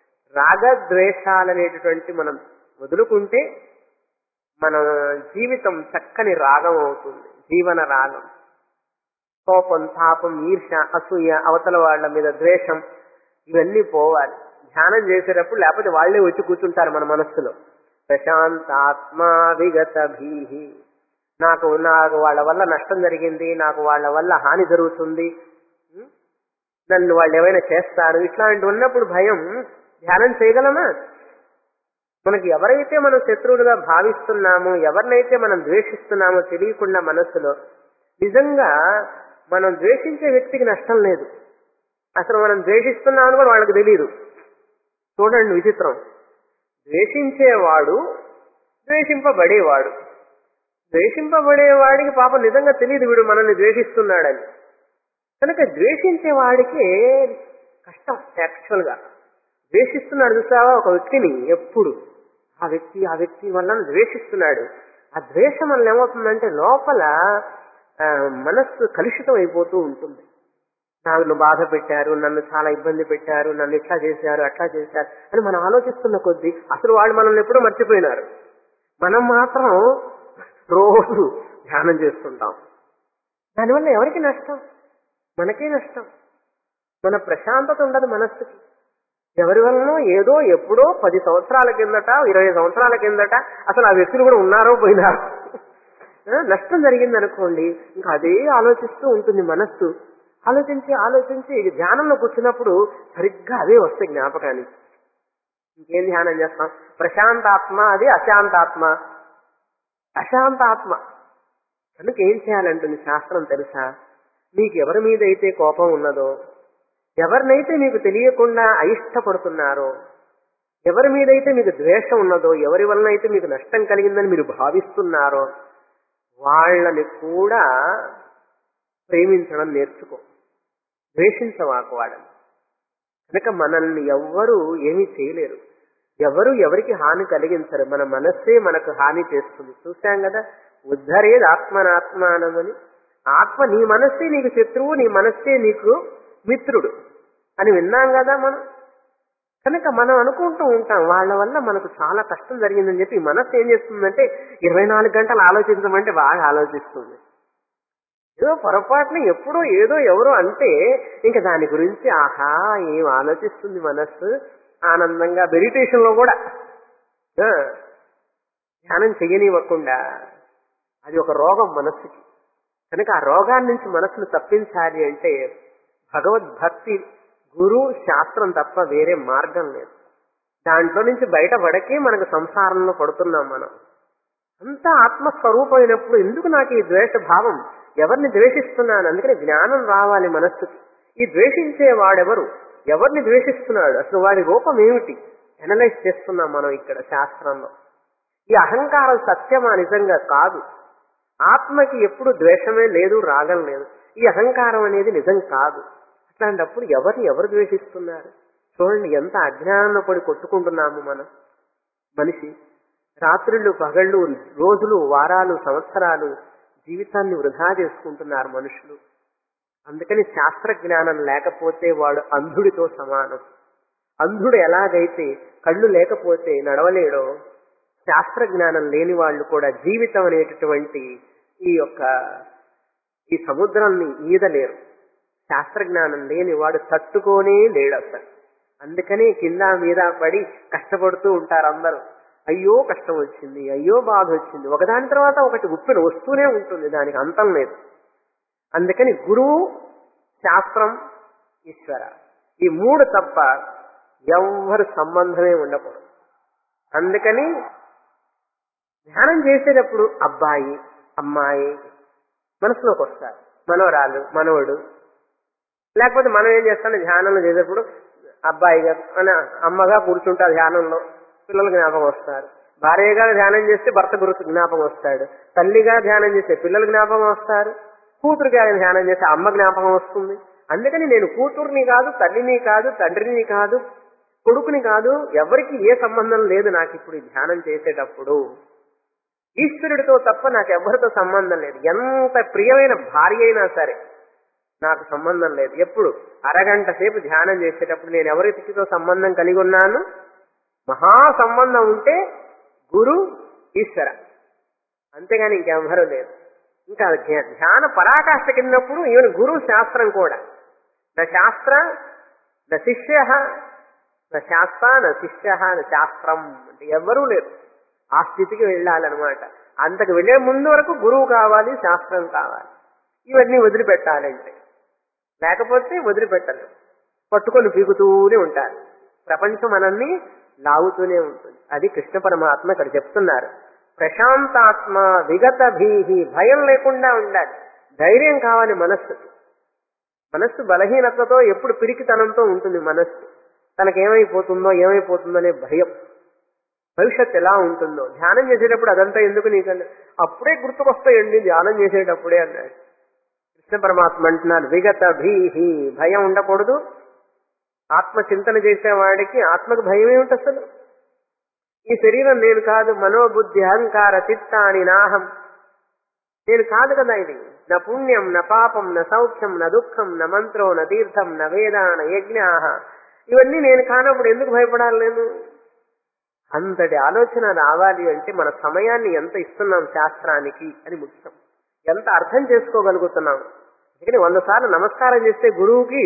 రాగద్వేషాలనేటటువంటి మనం వదులుకుంటే మన జీవితం చక్కని రాగం అవుతుంది జీవన రాగం కోపం తాపం ఈర్ష అసూయ అవతల వాళ్ళ మీద ద్వేషం ఇవన్నీ పోవాలి ధ్యానం చేసేటప్పుడు లేకపోతే వాళ్ళే వచ్చి కూర్చుంటారు మన మనస్సులో ప్రశాంతాత్మ విగత భీహి నాకు నాకు వాళ్ళ వల్ల నష్టం జరిగింది నాకు వాళ్ళ వల్ల హాని జరుగుతుంది ఉం? నన్ను వాళ్ళు ఏమైనా చేస్తారు ఇట్లాంటి ఉన్నప్పుడు భయం ధ్యానం చేయగలమా మనకి ఎవరైతే మనం శత్రువులుగా భావిస్తున్నామో ఎవరినైతే మనం ద్వేషిస్తున్నామో తెలియకుండా మనస్సులో నిజంగా మనం ద్వేషించే వ్యక్తికి నష్టం లేదు అసలు మనం ద్వేషిస్తున్నామని కూడా వాళ్ళకి తెలియదు చూడండి విచిత్రం ద్వేషించేవాడు ద్వేషింపబడేవాడు ద్వేషింపబడేవాడికి పాపం నిజంగా తెలియదు వీడు మనల్ని ద్వేషిస్తున్నాడని కనుక ద్వేషించేవాడికి కష్టం యాక్చువల్ గా ద్వేషిస్తున్నాడు చూసావా ఒక వ్యక్తిని ఎప్పుడు ఆ వ్యక్తి ఆ వ్యక్తి వల్ల ద్వేషిస్తున్నాడు ఆ ద్వేషం వల్ల ఏమవుతుందంటే లోపల ఆ, మనస్సు కలుషితం అయిపోతూ ఉంటుంది నన్ను బాధ పెట్టారు నన్ను చాలా ఇబ్బంది పెట్టారు నన్ను ఇట్లా చేశారు అట్లా చేశారు అని మనం ఆలోచిస్తున్న కొద్దీ అసలు వాళ్ళు మనల్ని ఎప్పుడూ మర్చిపోయినారు మనం మాత్రం రోజు ధ్యానం చేస్తుంటాం దానివల్ల ఎవరికి నష్టం మనకే నష్టం మన ప్రశాంతత ఉండదు మనస్సుకి ఎవరి వలనో ఏదో ఎప్పుడో పది సంవత్సరాల కిందట ఇరవై సంవత్సరాల కిందట అసలు ఆ వ్యక్తులు కూడా ఉన్నారో పోయినారో ఆ, నష్టం జరిగింది అనుకోండి ఇంకా అదే ఆలోచిస్తూ ఉంటుంది మనస్సు ఆలోచించి ఆలోచించి ఇక ధ్యానంలో కూర్చున్నప్పుడు సరిగ్గా అదే వస్తాయి జ్ఞాపకానికి ఇంకేం ధ్యానం చేస్తాం ప్రశాంతాత్మ అది అశాంతాత్మ అశాంతాత్మ కనుక ఏం చేయాలంటుంది శాస్త్రం తెలుసా మీకు ఎవరి మీద అయితే కోపం ఉన్నదో ఎవరినైతే మీకు తెలియకుండా అయిష్టపడుతున్నారో ఎవరి మీదైతే మీకు ద్వేషం ఉన్నదో ఎవరి వలన అయితే మీకు నష్టం కలిగిందని మీరు భావిస్తున్నారో వాళ్ళని కూడా ప్రేమించడం నేర్చుకో ద్వేషించవాకు వాళ్ళని కనుక మనల్ని ఎవ్వరూ ఏమీ చేయలేరు ఎవరు ఎవరికి హాని కలిగించరు మన మనస్సే మనకు హాని చేస్తుంది చూశాం కదా ఉద్ధరేది ఆత్మనాత్మానమని ఆత్మ నీ మనస్సే నీకు శత్రువు నీ మనస్సే నీకు మిత్రుడు అని విన్నాం కదా మనం కనుక మనం అనుకుంటూ ఉంటాం వాళ్ళ వల్ల మనకు చాలా కష్టం జరిగిందని చెప్పి ఈ మనస్సు ఏం చేస్తుందంటే ఇరవై నాలుగు గంటలు ఆలోచించమంటే బాగా ఆలోచిస్తుంది ఏదో పొరపాటున ఎప్పుడో ఏదో ఎవరో అంటే ఇంకా దాని గురించి ఆహా ఏం ఆలోచిస్తుంది మనస్సు ఆనందంగా మెడిటేషన్ లో కూడా ఆ, ధ్యానం చెయ్యనివ్వకుండా అది ఒక రోగం మనస్సుకి కనుక ఆ రోగాన్ని నుంచి మనస్సును తప్పించాలి అంటే భగవద్భక్తి గురు శాస్త్రం తప్ప వేరే మార్గం లేదు దాంట్లో నుంచి బయటపడకే మనకు సంసారంలో పడుతున్నాం మనం అంతా ఆత్మస్వరూపమైనప్పుడు ఎందుకు నాకు ఈ ద్వేష భావం ఎవరిని ద్వేషిస్తున్నాను అందుకని జ్ఞానం రావాలి మనస్సుకి ఈ ద్వేషించే వాడెవరు ఎవరిని ద్వేషిస్తున్నాడు అసలు వాడి రూపం ఏమిటి అనలైజ్ చేస్తున్నాం మనం ఇక్కడ శాస్త్రంలో ఈ అహంకారం సత్యమా నిజంగా కాదు ఆత్మకి ఎప్పుడు ద్వేషమే లేదు రాగం లేదు ఈ అహంకారం అనేది నిజం కాదు అట్లాంటప్పుడు ఎవరిని ఎవరు ద్వేషిస్తున్నారు చూడండి ఎంత అజ్ఞానంలో పడి కొట్టుకుంటున్నాము మనం మనిషి రాత్రులు పగళ్ళు రోజులు వారాలు సంవత్సరాలు జీవితాన్ని వృధా చేసుకుంటున్నారు మనుషులు అందుకని శాస్త్ర జ్ఞానం లేకపోతే వాడు అంధుడితో సమానం అంధుడు ఎలాగైతే కళ్ళు లేకపోతే నడవలేడో శాస్త్ర జ్ఞానం లేని వాళ్ళు కూడా జీవితం అనేటటువంటి ఈ యొక్క ఈ సముద్రాన్ని ఈదలేరు శాస్త్ర జ్ఞానం లేని వాడు తట్టుకోనే లేడు అసలు అందుకని కింద మీద పడి కష్టపడుతూ ఉంటారు అందరూ అయ్యో కష్టం వచ్చింది అయ్యో బాధ వచ్చింది ఒకదాని తర్వాత ఒకటి ఉప్పిన వస్తూనే ఉంటుంది దానికి అంతం లేదు అందుకని గురువు శాస్త్రం ఈశ్వర ఈ మూడు తప్ప ఎవ్వరు సంబంధమే ఉండకూడదు అందుకని ధ్యానం చేసేటప్పుడు అబ్బాయి అమ్మాయి మనసులోకి వస్తారు మనవరాలు మనవడు లేకపోతే మనం ఏం చేస్తాం ధ్యానంలో చేసేటప్పుడు అబ్బాయిగా మన అమ్మగా కూర్చుంటారు ధ్యానంలో పిల్లలు జ్ఞాపకం వస్తారు భార్యగా ధ్యానం చేస్తే భర్త గురుతు జ్ఞాపకం వస్తాడు తల్లిగా ధ్యానం చేస్తే పిల్లలు జ్ఞాపకం వస్తారు కూతురుగా ధ్యానం చేస్తే అమ్మ జ్ఞాపకం వస్తుంది అందుకని నేను కూతుర్ని కాదు తల్లిని కాదు తండ్రిని కాదు కొడుకుని కాదు ఎవరికి ఏ సంబంధం లేదు నాకు ఇప్పుడు ఈ ధ్యానం చేసేటప్పుడు ఈశ్వరుడితో తప్ప నాకు ఎవరితో సంబంధం లేదు ఎంత ప్రియమైన భార్య అయినా సరే నాకు సంబంధం లేదు ఎప్పుడు అరగంట సేపు ధ్యానం చేసేటప్పుడు నేను ఎవరితో సంబంధం కలిగి ఉన్నాను మహా సంబంధం ఉంటే గురు ఈశ్వర అంతేగాని ఇంకెవ్వరూ లేదు ఇంకా ధ్యా- ధ్యాన పరాకాష్ట కిందప్పుడు ఈవెన్ గురు శాస్త్రం కూడా నా శాస్త్ర నా శిష్య నా శాస్త్ర నా శిష్య నా శాస్త్రం అంటే ఎవ్వరూ లేరు ఆ స్థితికి వెళ్ళాలన్నమాట అంతకు వెళ్లే ముందు వరకు గురువు కావాలి శాస్త్రం కావాలి ఇవన్నీ వదిలిపెట్టాలంటే లేకపోతే వదిలిపెట్టలేం పట్టుకొని పీకుతూనే ఉంటారు ప్రపంచం మనల్ని లాగుతూనే ఉంటుంది అది కృష్ణ పరమాత్మ ఇక్కడ చెప్తున్నారు ప్రశాంతాత్మ విగత భీహి భయం లేకుండా ఉండాలి ధైర్యం కావాలి మనస్సు మనస్సు బలహీనతతో ఎప్పుడు పిరికితనంతో ఉంటుంది మనస్సు తనకేమైపోతుందో ఏమైపోతుందో అనే భయం భవిష్యత్ ఎలా ఉంటుందో ధ్యానం చేసేటప్పుడు అదంతా ఎందుకు నీకన్నా అప్పుడే గుర్తుకొస్తాయండి ధ్యానం చేసేటప్పుడే అన్నాడు కృష్ణ పరమాత్మ అంటున్నారు విగత భీహి భయం ఉండకూడదు ఆత్మ చింతన చేసేవాడికి ఆత్మకు భయం ఏమిటి అసలు ఈ శరీరం నేను కాదు మనోబుద్ధి అహంకార చిత్తాని నాహం నేను కాదు కదా ఇది నా పుణ్యం నా పాపం నా సౌఖ్యం నా దుఃఖం నా మంత్రో నా తీర్థం నా వేద నా యజ్ఞా ఇవన్నీ నేను కానప్పుడు ఎందుకు భయపడాలి నేను అంతటి ఆలోచన రావాలి అంటే మన సమయాన్ని ఎంత ఇస్తున్నాం శాస్త్రానికి అని ముఖ్యం ఎంత అర్థం చేసుకోగలుగుతున్నాం అందుకని వంద సార్లు నమస్కారం చేస్తే గురువుకి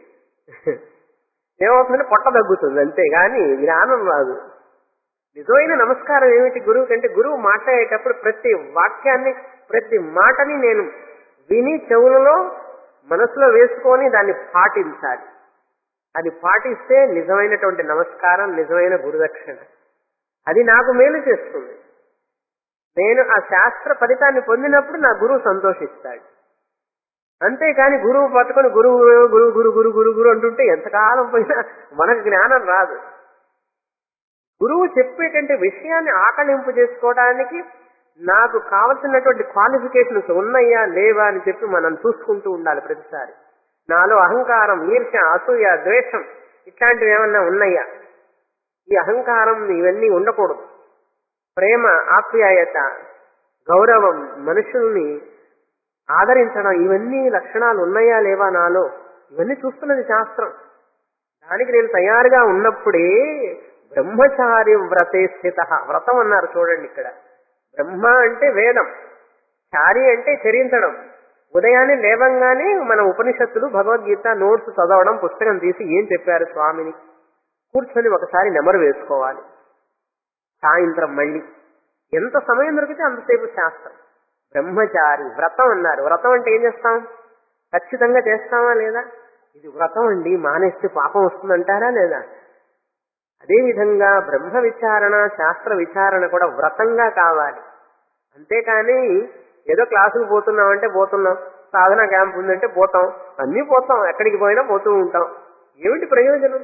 ఏమవుతుందంటే పొట్ట తగ్గుతుంది అంతేగాని జ్ఞానం రాదు నిజమైన నమస్కారం ఏమిటి గురువు కంటే గురువు మాట్లాడేటప్పుడు ప్రతి వాక్యాన్ని ప్రతి మాటని నేను విని చెవులలో మనసులో వేసుకొని దాన్ని పాటించాలి అది పాటిస్తే నిజమైనటువంటి నమస్కారం నిజమైన గురుదక్షిణ అది నాకు మేలు చేస్తుంది నేను ఆ శాస్త్ర ఫలితాన్ని పొందినప్పుడు నా గురువు సంతోషిస్తాడు అంతేకాని గురువు పట్టుకొని గురువు గురువు గురు గురు గురు గురు అంటుంటే ఎంతకాలం పోయినా మనకు జ్ఞానం రాదు గురువు చెప్పేటంటే విషయాన్ని ఆకలింపు చేసుకోవడానికి నాకు కావలసినటువంటి క్వాలిఫికేషన్స్ ఉన్నాయా లేవా అని చెప్పి మనం చూసుకుంటూ ఉండాలి ప్రతిసారి నాలో అహంకారం ఈర్ష అసూయ ద్వేషం ఇట్లాంటివి ఏమన్నా ఉన్నాయా ఈ అహంకారం ఇవన్నీ ఉండకూడదు ప్రేమ ఆప్యాయత గౌరవం మనుషుల్ని ఆదరించడం ఇవన్నీ లక్షణాలు ఉన్నాయా లేవా నాలో ఇవన్నీ చూస్తున్నది శాస్త్రం దానికి నేను తయారుగా ఉన్నప్పుడే బ్రహ్మచారి వ్రతే స్థిత వ్రతం అన్నారు చూడండి ఇక్కడ బ్రహ్మ అంటే వేదం చారి అంటే చరించడం ఉదయాన్నే లేవంగానే మన ఉపనిషత్తులు భగవద్గీత నోట్స్ చదవడం పుస్తకం తీసి ఏం చెప్పారు స్వామిని కూర్చొని ఒకసారి నెమరు వేసుకోవాలి సాయంత్రం మళ్ళీ ఎంత సమయం దొరికితే అంతసేపు శాస్త్రం బ్రహ్మచారి వ్రతం అన్నారు వ్రతం అంటే ఏం చేస్తాం ఖచ్చితంగా చేస్తామా లేదా ఇది వ్రతం అండి మానేస్తే పాపం వస్తుందంటారా లేదా అదేవిధంగా బ్రహ్మ విచారణ శాస్త్ర విచారణ కూడా వ్రతంగా కావాలి అంతేకాని ఏదో క్లాసుకు పోతున్నామంటే పోతున్నాం సాధన క్యాంప్ ఉందంటే పోతాం అన్నీ పోతాం ఎక్కడికి పోయినా పోతూ ఉంటాం ఏమిటి ప్రయోజనం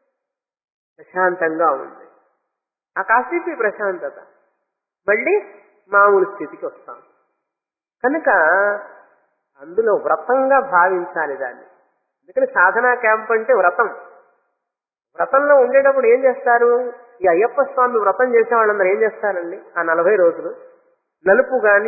ప్రశాంతంగా ఉంది ఆ కాసేపు ప్రశాంతత మళ్ళీ మామూలు స్థితికి వస్తాం కనుక అందులో వ్రతంగా భావించాలి దాన్ని అందుకని సాధనా క్యాంప్ అంటే వ్రతం వ్రతంలో ఉండేటప్పుడు ఏం చేస్తారు ఈ అయ్యప్ప స్వామి వ్రతం చేసే వాళ్ళందరూ ఏం చేస్తారండి ఆ నలభై రోజులు నలుపు గాని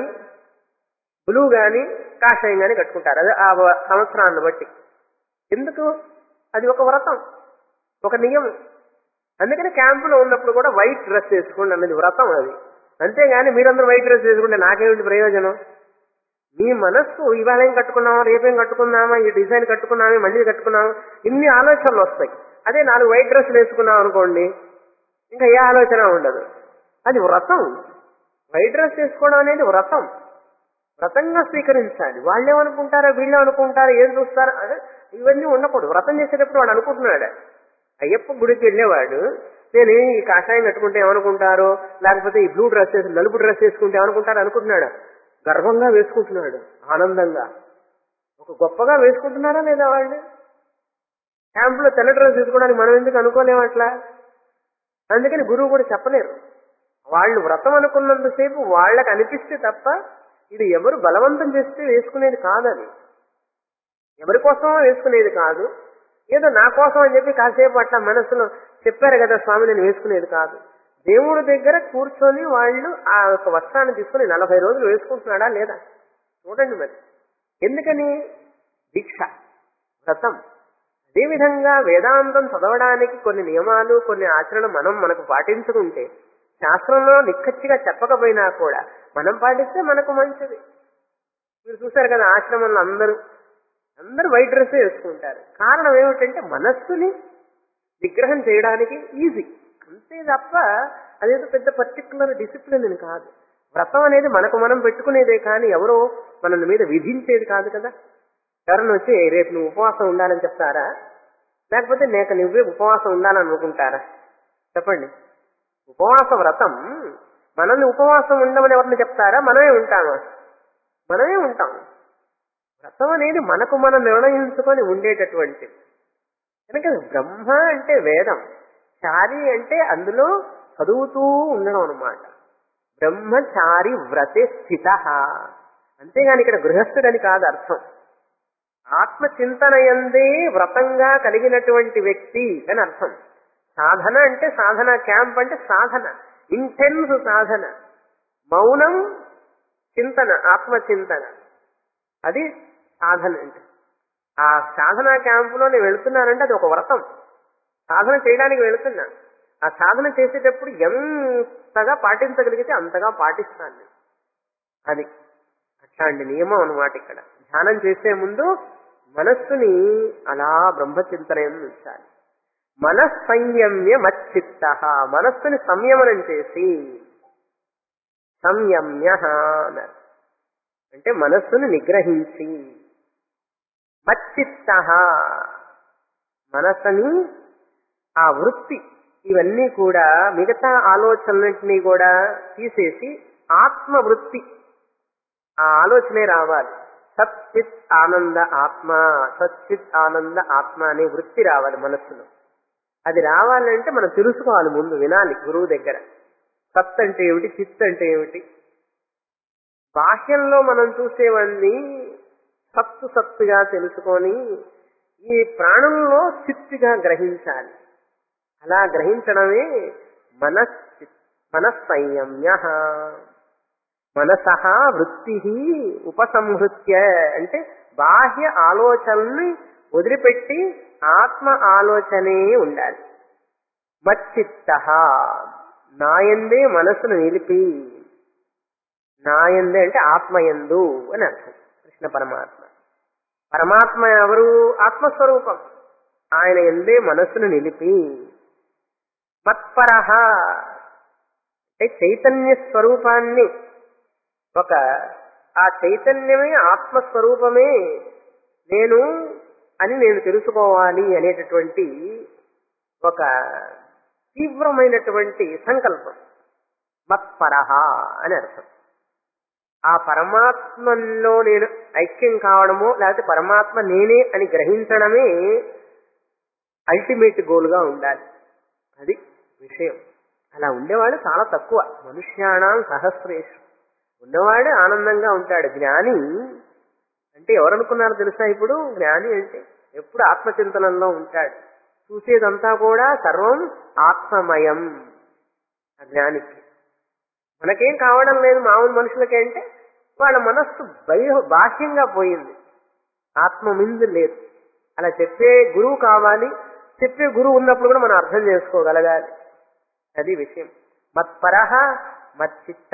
బ్లూ గాని కాషాయం గాని కట్టుకుంటారు అది ఆ వ- సంవత్సరాన్ని బట్టి ఎందుకు అది ఒక వ్రతం ఒక నియమం అందుకని క్యాంపులో ఉన్నప్పుడు కూడా వైట్ డ్రెస్ వేసుకోండి అన్నది వ్రతం అది అంతేగాని మీరందరూ వైట్ డ్రెస్ వేసుకుంటే నాకేమిటి ప్రయోజనం మీ మనస్సు ఇవాళ ఏం కట్టుకున్నామా రేపేం కట్టుకుందామా ఈ డిజైన్ కట్టుకున్నామా మళ్ళీ కట్టుకున్నామా ఇన్ని ఆలోచనలు వస్తాయి అదే నాలుగు వైట్ డ్రెస్సులు వేసుకున్నాం అనుకోండి ఇంకా ఏ ఆలోచన ఉండదు అది వ్రతం వైట్ డ్రెస్ వేసుకోవడం అనేది వ్రతం వ్రతంగా స్వీకరించాలి వాళ్ళు ఏమనుకుంటారో వీళ్ళు అనుకుంటారో ఏం చూస్తారో అదే ఇవన్నీ ఉండకూడదు వ్రతం చేసేటప్పుడు వాడు అనుకుంటున్నాడు అయ్యప్ప గుడికి వెళ్ళేవాడు నేను ఈ కాషాయం కట్టుకుంటే ఏమనుకుంటారో లేకపోతే ఈ బ్లూ డ్రెస్ వేసి నలుపు డ్రెస్ వేసుకుంటే ఏమనుకుంటారో అనుకుంటున్నాడు గర్వంగా వేసుకుంటున్నాడు ఆనందంగా ఒక గొప్పగా వేసుకుంటున్నారా లేదా వాళ్ళు క్యాంపులో తెల్ల డ్రెస్ తీసుకోవడానికి మనం ఎందుకు అనుకోలేము అట్లా అందుకని గురువు కూడా చెప్పలేరు వాళ్ళు వ్రతం అనుకున్నంతసేపు వాళ్ళకి అనిపిస్తే తప్ప ఇది ఎవరు బలవంతం చేస్తే వేసుకునేది కాదని ఎవరి కోసమో వేసుకునేది కాదు ఏదో నా కోసం అని చెప్పి కాసేపు అట్లా మనసులో చెప్పారు కదా స్వామి నేను వేసుకునేది కాదు దేవుడి దగ్గర కూర్చొని వాళ్ళు ఆ యొక్క వస్త్రాన్ని తీసుకుని నలభై రోజులు వేసుకుంటున్నాడా లేదా చూడండి మరి ఎందుకని దీక్ష వ్రతం అదేవిధంగా వేదాంతం చదవడానికి కొన్ని నియమాలు కొన్ని ఆచరణ మనం మనకు పాటించుకుంటే శాస్త్రంలో నిక్కచ్చిగా చెప్పకపోయినా కూడా మనం పాటిస్తే మనకు మంచిది మీరు చూశారు కదా ఆశ్రమంలో అందరూ అందరూ వైట్ డ్రెస్ వేసుకుంటారు కారణం ఏమిటంటే మనస్సుని నిగ్రహం చేయడానికి ఈజీ అంతే తప్ప అదేదో పెద్ద పర్టికులర్ డిసిప్లిన్ అని కాదు వ్రతం అనేది మనకు మనం పెట్టుకునేదే కానీ ఎవరో మన మీద విధించేది కాదు కదా ఎవరన్నా వచ్చి రేపు నువ్వు ఉపవాసం ఉండాలని చెప్తారా లేకపోతే నేక నువ్వే ఉపవాసం ఉండాలని అనుకుంటారా చెప్పండి ఉపవాస వ్రతం మనల్ని ఉపవాసం ఉండమని ఎవరిని చెప్తారా మనమే ఉంటామా మనమే ఉంటాం వ్రతం అనేది మనకు మనం నిర్ణయించుకొని ఉండేటటువంటిది కనుక బ్రహ్మ అంటే వేదం చారి అంటే అందులో చదువుతూ ఉండడం అనమాట బ్రహ్మచారి వ్రతే స్థిత అంతేగాని ఇక్కడ గృహస్థుడని కాదు అర్థం ఆత్మచింతనయందే వ్రతంగా కలిగినటువంటి వ్యక్తి అని అర్థం సాధన అంటే సాధన క్యాంప్ అంటే సాధన ఇంటెన్స్ సాధన మౌనం చింతన ఆత్మచింతన అది సాధన అంటే ఆ సాధన క్యాంపులో నేను వెళుతున్నానంటే అది ఒక వ్రతం సాధన చేయడానికి వెళుతున్నా ఆ సాధన చేసేటప్పుడు ఎంతగా పాటించగలిగితే అంతగా పాటిస్తాను నేను. అది అట్లాంటి నియమం అన్నమాట ఇక్కడ ధ్యానం చేసే ముందు మనస్సుని అలా బ్రహ్మచింతనయం ఉంచాలి మనస్సంయమ్య మచ్చిత్త మనస్సుని సంయమనం చేసి సంయమ్య అన్నారు అంటే మనస్సును నిగ్రహించి మచ్చిత్త మనస్సుని ఆ వృత్తి ఇవన్నీ కూడా మిగతా ఆలోచనలన్నింటినీ కూడా తీసేసి ఆత్మవృత్తి ఆ ఆలోచనే రావాలి సచ్చిత్ ఆనంద ఆత్మ సచ్చిత్ ఆనంద ఆత్మ అనే వృత్తి రావాలి మనస్సులో అది రావాలంటే మనం తెలుసుకోవాలి ముందు వినాలి గురువు దగ్గర సత్ అంటే ఏమిటి చిత్ అంటే ఏమిటి బాహ్యంలో మనం చూసేవన్నీ సత్తు సత్తుగా తెలుసుకొని ఈ ప్రాణంలో చిత్తుగా గ్రహించాలి అలా గ్రహించడమే మనశ్చి మనస్సంయమ్య మనస వృత్తి ఉపసంహృత్య అంటే బాహ్య ఆలోచనల్ని వదిలిపెట్టి ఆత్మ ఆలోచనే ఉండాలి మచ్చిత్త నాయందే మనసును నిలిపి నాయందే అంటే ఆత్మయందు అని అర్థం కృష్ణ పరమాత్మ పరమాత్మ ఎవరు ఆత్మస్వరూపం ఆయన ఎందే మనస్సును నిలిపి మత్పరహ అంటే చైతన్య స్వరూపాన్ని ఒక ఆ చైతన్యమే ఆత్మస్వరూపమే నేను అని నేను తెలుసుకోవాలి అనేటటువంటి ఒక తీవ్రమైనటువంటి సంకల్పం మత్పరహ అని అర్థం ఆ పరమాత్మలో నేను ఐక్యం కావడమో లేకపోతే పరమాత్మ నేనే అని గ్రహించడమే అల్టిమేట్ గోల్గా ఉండాలి అది విషయం అలా ఉండేవాడు చాలా తక్కువ మనుష్యాణం సహస్రేషు ఉన్నవాడు ఆనందంగా ఉంటాడు జ్ఞాని అంటే ఎవరనుకున్నారో తెలుసా ఇప్పుడు జ్ఞాని అంటే ఎప్పుడు ఆత్మచింతనంలో ఉంటాడు చూసేదంతా కూడా సర్వం ఆత్మమయం ఆ జ్ఞానికి మనకేం కావడం లేదు మామూలు మనుషులకి అంటే వాళ్ళ మనస్సు బయ బాహ్యంగా పోయింది ఆత్మ మిందు లేదు అలా చెప్పే గురువు కావాలి చెప్పే గురువు ఉన్నప్పుడు కూడా మనం అర్థం చేసుకోగలగాలి అది విషయం మత్పరహ మచ్చిత్త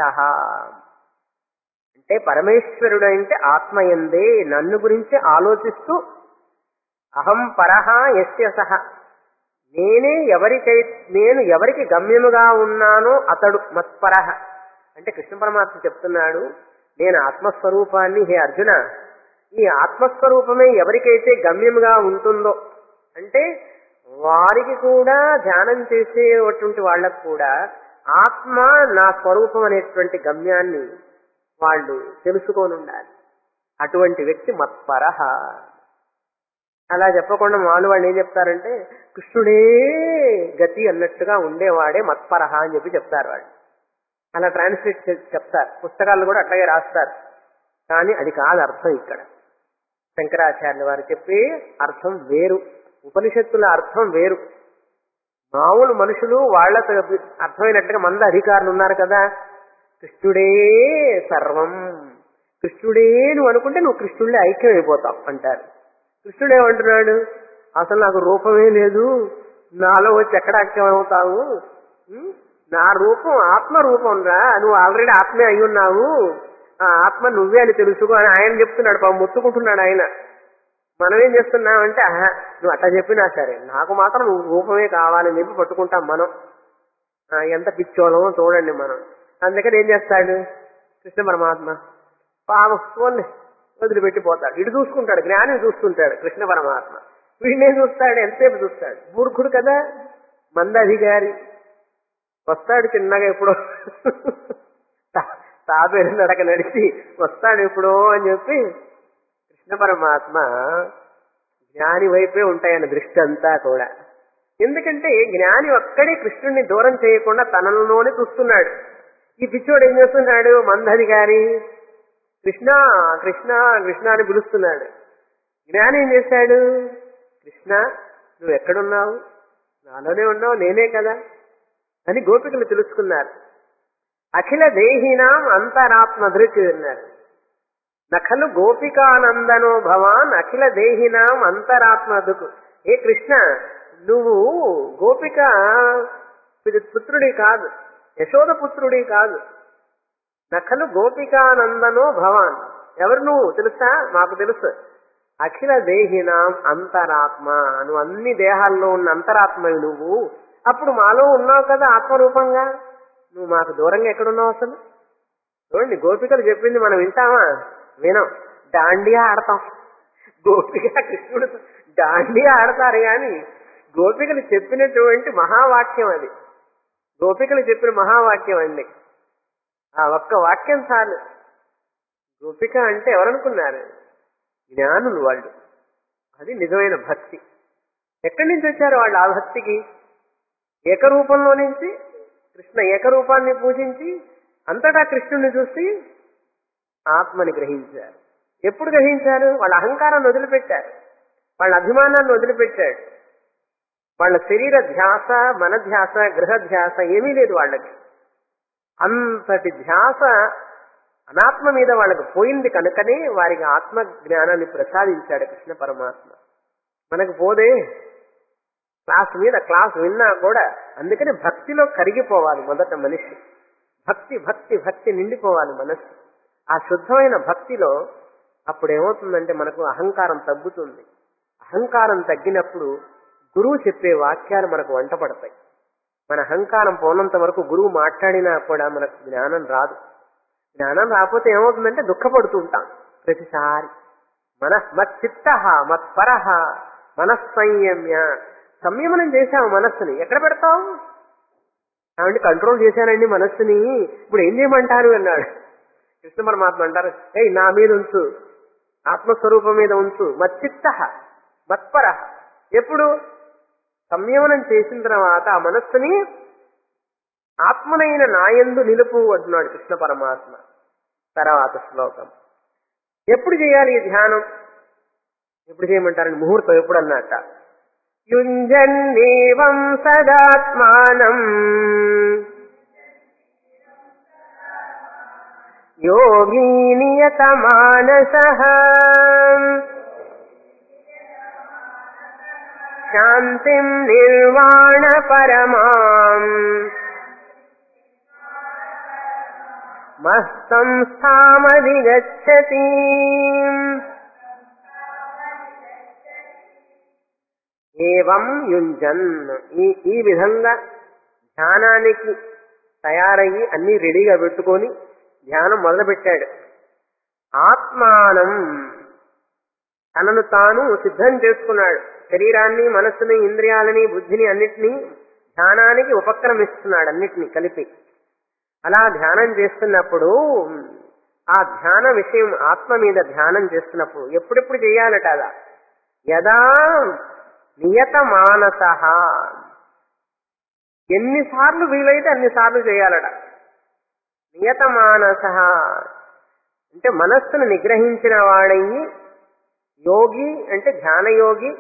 అంటే పరమేశ్వరుడు అంటే ఆత్మయందే నన్ను గురించి ఆలోచిస్తూ అహం పరహ యస్య సహ నేనే ఎవరికై నేను ఎవరికి గమ్యముగా ఉన్నానో అతడు మత్పరహ అంటే కృష్ణ పరమాత్మ చెప్తున్నాడు నేను ఆత్మస్వరూపాన్ని హే అర్జున ఈ ఆత్మస్వరూపమే ఎవరికైతే గమ్యముగా ఉంటుందో అంటే వారికి కూడా ధ్యానం చేసేటువంటి వాళ్ళకు కూడా ఆత్మ నా స్వరూపం అనేటువంటి గమ్యాన్ని వాళ్ళు తెలుసుకొని ఉండాలి అటువంటి వ్యక్తి మత్పరహ అలా చెప్పకుండా మామూలు వాళ్ళు ఏం చెప్తారంటే కృష్ణుడే గతి అన్నట్టుగా ఉండేవాడే మత్పరహ అని చెప్పి చెప్తారు వాళ్ళు అలా ట్రాన్స్లేట్ చేసి చెప్తారు పుస్తకాలు కూడా అట్లాగే రాస్తారు కానీ అది కాదు అర్థం ఇక్కడ శంకరాచార్యుల వారు చెప్పే అర్థం వేరు ఉపనిషత్తుల అర్థం వేరు మామూలు మనుషులు వాళ్ళకు అర్థమైనట్టుగా మంద అధికారులు ఉన్నారు కదా కృష్ణుడే సర్వం కృష్ణుడే నువ్వు అనుకుంటే నువ్వు కృష్ణుడే ఐక్యం అయిపోతావు అంటారు కృష్ణుడు ఏమంటున్నాడు అసలు నాకు రూపమే లేదు నాలో వచ్చి ఎక్కడ ఐక్యం అవుతావు ఉం? నా రూపం ఆత్మ రూపం రా నువ్వు ఆల్రెడీ ఆత్మే అయి ఉన్నావు ఆ ఆత్మ నువ్వే అని తెలుసుకో అని ఆయన చెప్తున్నాడు పాపం మొత్తుకుంటున్నాడు ఆయన మనం ఏం చేస్తున్నామంటే ఆహా, నువ్వు అట్లా చెప్పినా సరే నాకు మాత్రం నువ్వు రూపమే కావాలని చెప్పి పట్టుకుంటాం మనం ఆ, ఎంత పిచ్చోళమో చూడండి మనం అందుకని ఏం చేస్తాడు కృష్ణ పరమాత్మ పాపం పోన్లే వదిలిపెట్టిపోతాడు ఇటు చూసుకుంటాడు జ్ఞాని చూస్తుంటాడు కృష్ణ పరమాత్మ వీడినేం చూస్తాడు ఎంతసేపు చూస్తాడు మూర్ఖుడు కదా మంద అధికారి వస్తాడు చిన్నగా ఎప్పుడో తా- తాబేలు నడక నడిచి వస్తాడు ఎప్పుడో అని చెప్పి కృష్ణ పరమాత్మ జ్ఞాని వైపే ఉంటాయన్న దృష్టి అంతా కూడా ఎందుకంటే జ్ఞాని ఒక్కడే కృష్ణుడిని దూరం చేయకుండా తనలోనే చూస్తున్నాడు ఈ పిచ్చోడు ఏం చేస్తున్నాడు మందధికారి కృష్ణ కృష్ణ కృష్ణ అని పిలుస్తున్నాడు జ్ఞాని ఏం చేశాడు కృష్ణ నువ్వు ఎక్కడున్నావు నాలోనే ఉన్నావు నేనే కదా అని గోపికలు తెలుసుకున్నారు అఖిల దేహినాం అంతరాత్మ దృక్ అన్నారు నఖలు గోపికానందనో భవాన్ అఖిల దేహినాం అంతరాత్మ దృక్ ఏ కృష్ణ నువ్వు గోపిక పుత్రుడి కాదు యశోద పుత్రుడి కాదు నఖలు గోపికానందనో భవాన్ ఎవరు నువ్వు తెలుసా మాకు తెలుసు అఖిల దేహినాం అంతరాత్మ నువ్వు అన్ని దేహాల్లో ఉన్న అంతరాత్మవి నువ్వు అప్పుడు మాలో ఉన్నావు కదా ఆత్మరూపంగా నువ్వు మాకు దూరంగా ఎక్కడున్నావు అసలు చూడండి గోపికలు చెప్పింది మనం వింటామా వినం దాండియా ఆడతాం గోపిక కృష్ణుడు దాండియా ఆడతారు కానీ గోపికలు చెప్పినటువంటి మహావాక్యం అది గోపికలు చెప్పిన మహావాక్యం అండి ఆ ఒక్క వాక్యం చాలు గోపిక అంటే ఎవరనుకున్నారు జ్ఞానులు వాళ్ళు అది నిజమైన భక్తి ఎక్కడి నుంచి వచ్చారు వాళ్ళు ఆ భక్తికి ఏకరూపంలో నుంచి కృష్ణ ఏకరూపాన్ని పూజించి అంతటా కృష్ణుని చూసి ఆత్మని గ్రహించారు ఎప్పుడు గ్రహించారు వాళ్ళ అహంకారాన్ని వదిలిపెట్టారు వాళ్ళ అభిమానాన్ని వదిలిపెట్టాడు వాళ్ళ శరీర ధ్యాస మన ధ్యాస గృహ ధ్యాస ఏమీ లేదు వాళ్ళకి అంతటి ధ్యాస అనాత్మ మీద వాళ్ళకి పోయింది కనుకనే వారికి ఆత్మ జ్ఞానాన్ని ప్రసాదించాడు కృష్ణ పరమాత్మ మనకు పోదే క్లాస్ మీద క్లాస్ విన్నా కూడా అందుకని భక్తిలో కరిగిపోవాలి మొదట మనిషి భక్తి భక్తి భక్తి నిండిపోవాలి మనస్సు ఆ శుద్ధమైన భక్తిలో అప్పుడు ఏమవుతుందంటే మనకు అహంకారం తగ్గుతుంది అహంకారం తగ్గినప్పుడు గురువు చెప్పే వాక్యాలు మనకు వంట పడతాయి మన అహంకారం పోనంత వరకు గురువు మాట్లాడినా కూడా మనకు జ్ఞానం రాదు జ్ఞానం రాకపోతే ఏమవుతుందంటే దుఃఖపడుతుంటాం ప్రతిసారి మన మచ్చిత్త మత్పరహ మనస్సంయమ్య సంయమనం చేశావు మనస్సుని ఎక్కడ పెడతావు కాబట్టి కంట్రోల్ చేశానండి మనస్సుని ఇప్పుడు ఏం చేయమంటారు అన్నాడు కృష్ణ పరమాత్మ అంటారు ఏ నా మీద ఉంచు ఆత్మస్వరూపం మీద ఉంచు మచ్చిత్త మత్పర ఎప్పుడు సంయమనం చేసిన తర్వాత ఆ మనస్సుని ఆత్మనైన నాయందు నిలుపు అంటున్నాడు కృష్ణ పరమాత్మ తర్వాత శ్లోకం ఎప్పుడు చేయాలి ఈ ధ్యానం ఎప్పుడు చేయమంటారని ముహూర్తం ఎప్పుడు అన్నట్ట యుంజన్నేవం సదాత్మానం యోగీ నియతమానస శాంతిం నిర్వాణ పరమాం మస్తంస్థామధిగచ్చతి ఏవం యుంజన్ ఈ ఈ విధంగా ధ్యానానికి తయారయ్యి అన్ని రెడీగా పెట్టుకొని ధ్యానం మొదలుపెట్టాడు ఆత్మానం తనను తాను సిద్ధం చేసుకున్నాడు శరీరాన్ని మనస్సుని ఇంద్రియాలని బుద్ధిని అన్నిటినీ ధ్యానానికి ఉపక్రమిస్తున్నాడు అన్నిటినీ కలిపి అలా ధ్యానం చేస్తున్నప్పుడు ఆ ధ్యాన విషయం ఆత్మ మీద ధ్యానం చేస్తున్నప్పుడు ఎప్పుడెప్పుడు చేయాలట అలా యదా నియత మానస ఎన్నిసార్లు వీలైతే అన్నిసార్లు చేయాలట నియత మానస అంటే మనస్సును నిగ్రహించిన వాడయ్యి యోగి అంటే ధ్యానయోగి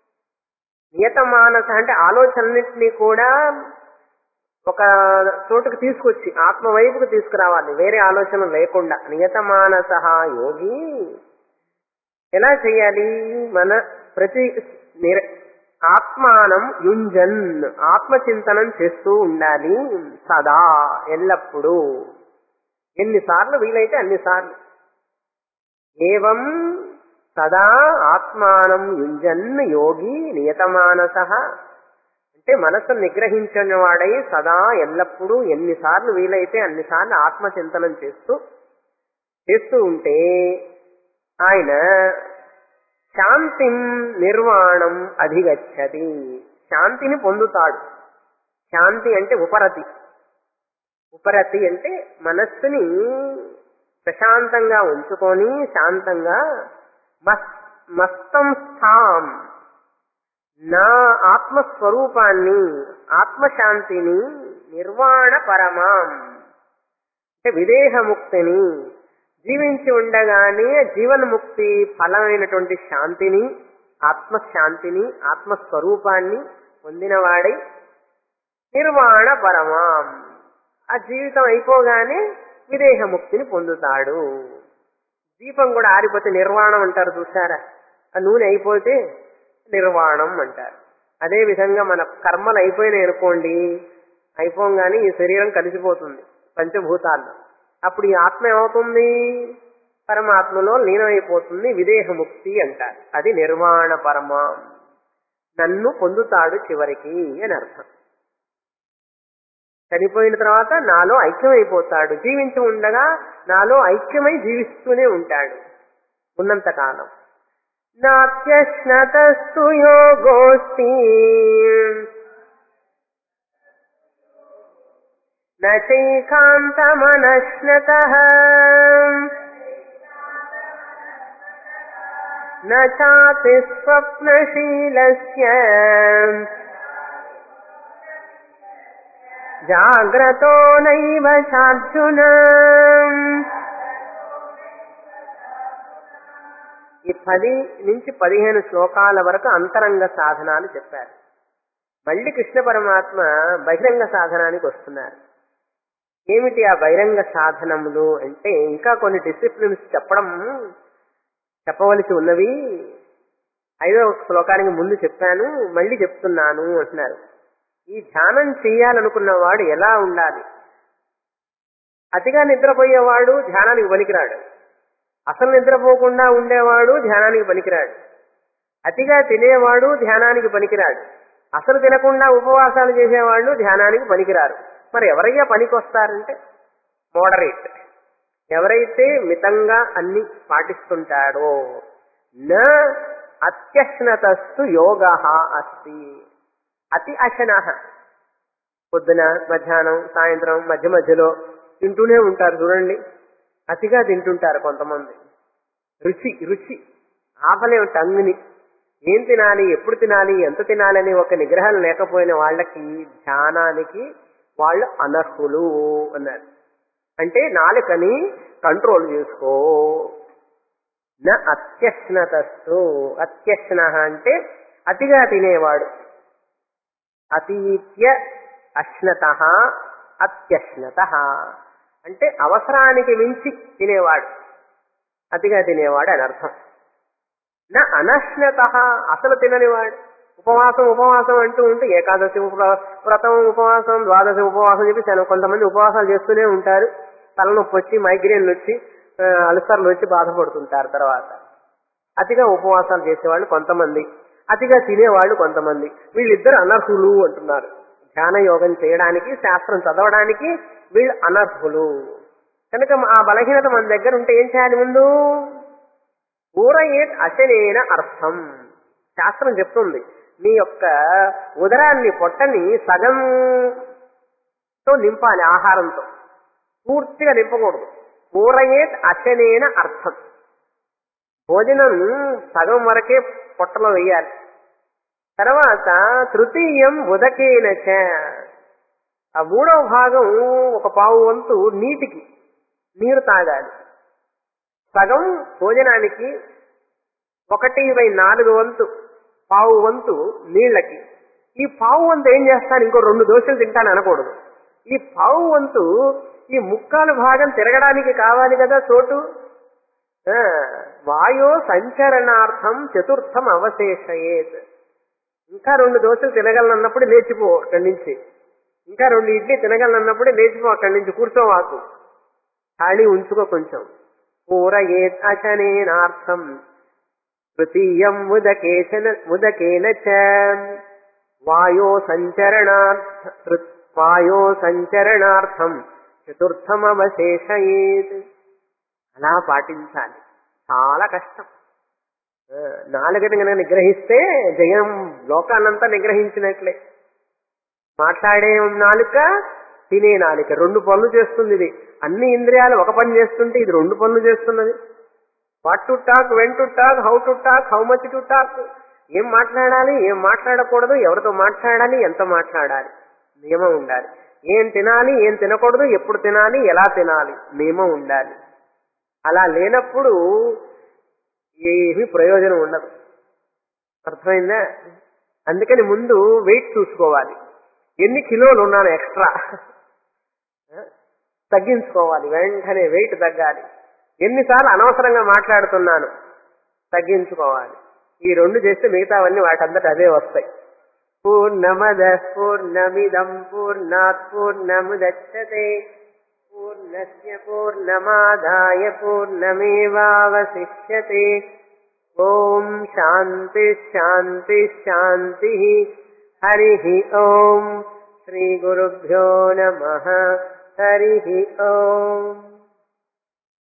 నియత మానస అంటే ఆలోచనలన్నింటినీ కూడా ఒక చోటుకు తీసుకొచ్చి ఆత్మ వైపుకు తీసుకురావాలి వేరే ఆలోచన లేకుండా నియత మానస యోగి ఎలా చేయాలి మన ప్రతి నిర ఆత్మానం యుంజన్ ఆత్మచింతనం చేస్తూ ఉండాలి సదా ఎల్లప్పుడూ ఎన్నిసార్లు వీలైతే అన్నిసార్లు ఏవం సదా ఆత్మానం యుంజన్ యోగి నియతమానస అంటే మనస్సును నిగ్రహించిన వాడై సదా ఎల్లప్పుడూ ఎన్నిసార్లు వీలైతే అన్నిసార్లు ఆత్మచింతనం చేస్తూ చేస్తూ ఉంటే ఆయన శాంతిం నిర్వాణం అధిగచ్చతి శాంతిని పొందుతాడు శాంతి అంటే ఉపరతి ఉపరతి అంటే మనస్సుని ప్రశాంతంగా ఉంచుకొని శాంతంగా మస్ మస్తం స్థాం నా ఆత్మస్వరూపాన్ని ఆత్మశాంతిని నిర్వాణ పరమాం అంటే విదేహముక్తిని జీవించి ఉండగానే జీవన్ముక్తి ఫలమైనటువంటి శాంతిని ఆత్మశాంతిని ఆత్మస్వరూపాన్ని పొందినవాడై నిర్వాణ పరమాం ఆ జీవితం అయిపోగానే విదేహముక్తిని పొందుతాడు దీపం కూడా ఆరిపోతే నిర్వాణం అంటారు చూసారా ఆ నూనె అయిపోతే నిర్వాణం అంటారు అదే విధంగా మన కర్మలు అయిపోయినాయి అనుకోండి అయిపోగానే ఈ శరీరం కలిసిపోతుంది పంచభూతాల్లో అప్పుడు ఈ ఆత్మ ఏమవుతుంది పరమాత్మలో లీనమైపోతుంది విదేహముక్తి అంటారు అది నిర్వాణ పరమ నన్ను పొందుతాడు చివరికి అని అర్థం చనిపోయిన తర్వాత నాలో ఐక్యమైపోతాడు జీవించి ఉండగా నాలో ఐక్యమై జీవిస్తూనే ఉంటాడు ఉన్నంత కాలం నాత్యశ్నతస్తు యోగోస్తి నైకాంతమనశ్నత నాతి స్వప్నశీలస్య జాగ్రతో నైవ చార్జున ఈ పది నుంచి పదిహేను శ్లోకాల వరకు అంతరంగ సాధనాలు చెప్పారు మళ్ళీ కృష్ణ పరమాత్మ బహిరంగ సాధనానికి వస్తున్నారు ఏమిటి ఆ బహిరంగ సాధనములు అంటే ఇంకా కొన్ని డిసిప్లిన్స్ చెప్పడం చెప్పవలసి ఉన్నవి ఐదో శ్లోకానికి ముందు చెప్పాను మళ్ళీ చెప్తున్నాను అంటున్నారు ఈ ధ్యానం చేయాలనుకున్న వాడు ఎలా ఉండాలి అతిగా నిద్రపోయేవాడు ధ్యానానికి పనికిరాడు అసలు నిద్రపోకుండా ఉండేవాడు ధ్యానానికి పనికిరాడు అతిగా తినేవాడు ధ్యానానికి పనికిరాడు అసలు తినకుండా ఉపవాసాలు చేసేవాళ్ళు ధ్యానానికి పనికిరారు మరి ఎవరయ్యా పనికి వస్తారంటే మోడరేట్ ఎవరైతే మితంగా అన్ని పాటిస్తుంటాడో నా అత్యశ్నతస్తు యోగ అస్తి అతి అశన పొద్దున మధ్యాహ్నం సాయంత్రం మధ్య మధ్యలో తింటూనే ఉంటారు చూడండి అతిగా తింటుంటారు కొంతమంది రుచి రుచి ఆపలేము టంగుని ఏం తినాలి ఎప్పుడు తినాలి ఎంత తినాలి అని ఒక నిగ్రహం లేకపోయిన వాళ్ళకి ధ్యానానికి వాళ్ళు అనర్హులు అన్నారు అంటే నాలుకని కంట్రోల్ చేసుకో నా అత్యశ్నతస్తు అత్యశ్న అంటే అతిగా తినేవాడు అతీత్య అశ్నత అత్యశ్నత అంటే అవసరానికి మించి తినేవాడు అతిగా తినేవాడు అని అర్థం నా అనశ్నత అసలు తిననివాడు ఉపవాసం ఉపవాసం అంటూ ఉంటే ఏకాదశి ఉప- వ్రతం ఉపవాసం ద్వాదశి ఉపవాసం చెప్పి చాలా కొంతమంది ఉపవాసాలు చేస్తూనే ఉంటారు తలనొప్పి వచ్చి మైగ్రేన్లు వచ్చి ఆ, అల్సర్లు వచ్చి బాధపడుతుంటారు తర్వాత అతిగా ఉపవాసాలు చేసేవాళ్ళు కొంతమంది అతిగా తినేవాళ్ళు కొంతమంది వీళ్ళిద్దరు అనర్హులు అంటున్నారు ధ్యాన యోగం చేయడానికి శాస్త్రం చదవడానికి వీళ్ళు అనర్హులు కనుక ఆ బలహీనత మన దగ్గర ఉంటే ఏం చేయాలి ముందు పూరయేత్ అశనేన అర్థం శాస్త్రం చెప్తుంది నీ యొక్క ఉదరాన్ని పొట్టని సగంతో నింపాలి ఆహారంతో పూర్తిగా నింపకూడదు పూరయేత్ అశనేన అర్థం భోజనం సగం వరకే పొట్టలో వేయాలి తర్వాత తృతీయం ఉదకేనచ ఆ మూడవ భాగం ఒక పావు వంతు నీటికి నీరు తాగాలి సగం భోజనానికి ఒకటి బై నాలుగు వంతు పావు వంతు నీళ్లకి ఈ పావు వంతు ఏం చేస్తాను ఇంకో రెండు దోశలు తింటాను అనకూడదు ఈ పావు వంతు ఈ ముక్కాలు భాగం తిరగడానికి కావాలి కదా చోటు ఆ, వాయో సంచరణార్థం చతుర్థం అవశేషయేత్ ఇంకా రెండు దోశలు తినగలనన్నప్పుడు లేచిపో అక్కడి నుంచి ఇంకా రెండు ఇడ్లీ తినగలనన్నప్పుడే లేచిపో అక్కడి నుంచి కూర్చోవాకు ఖాళీ ఉంచుకో కొంచెం పూరయేత్ అశనేనార్థం తృతీయం ఉదకేశన ఉదకేన చ వాయో సంచరణార్థ తృ- వాయో సంచరణార్థం చతుర్థమవశేషయేత్ అలా పాటించాలి చాలా కష్టం ఆ, నాలుగని కనుక నిగ్రహిస్తే జయం లోకాన్నంతా నిగ్రహించినట్లే మాట్లాడే నాలుక తినే నాలుక రెండు పనులు చేస్తుంది ఇది అన్ని ఇంద్రియాలు ఒక పని చేస్తుంటే ఇది రెండు పనులు చేస్తున్నది what to talk when to talk how to talk how much to talk ఏం మాట్లాడాలి ఏం మాట్లాడకూడదు ఎవరితో మాట్లాడాలి ఎంత మాట్లాడాలి నియమం ఉండాలి ఏం తినాలి ఏం తినకూడదు ఎప్పుడు తినాలి ఎలా తినాలి నియమం ఉండాలి అలా లేనప్పుడు ఏమీ ప్రయోజనం ఉండదు అర్థమైందా అందుకని ముందు వెయిట్ చూసుకోవాలి ఎన్ని కిలోలు ఉన్నాను ఎక్స్ట్రా తగ్గించుకోవాలి వెంటనే వెయిట్ తగ్గాలి ఎన్నిసార్లు అనవసరంగా మాట్లాడుతున్నాను తగ్గించుకోవాలి ఈ రెండు చేస్తే మిగతావన్నీ వాటంతట అదే వస్తాయి పూర్ణమద పూర్ణమిదం పూర్ణాత్ పూర్ణముదచ్చతే పూర్ణస్య పూర్ణమాదాయ పూర్ణమేవావశిష్యతే ఓం శాంతి శాంతి శాంతి హరి ఓం శ్రీ గురుభ్యో నమ హరి ఓం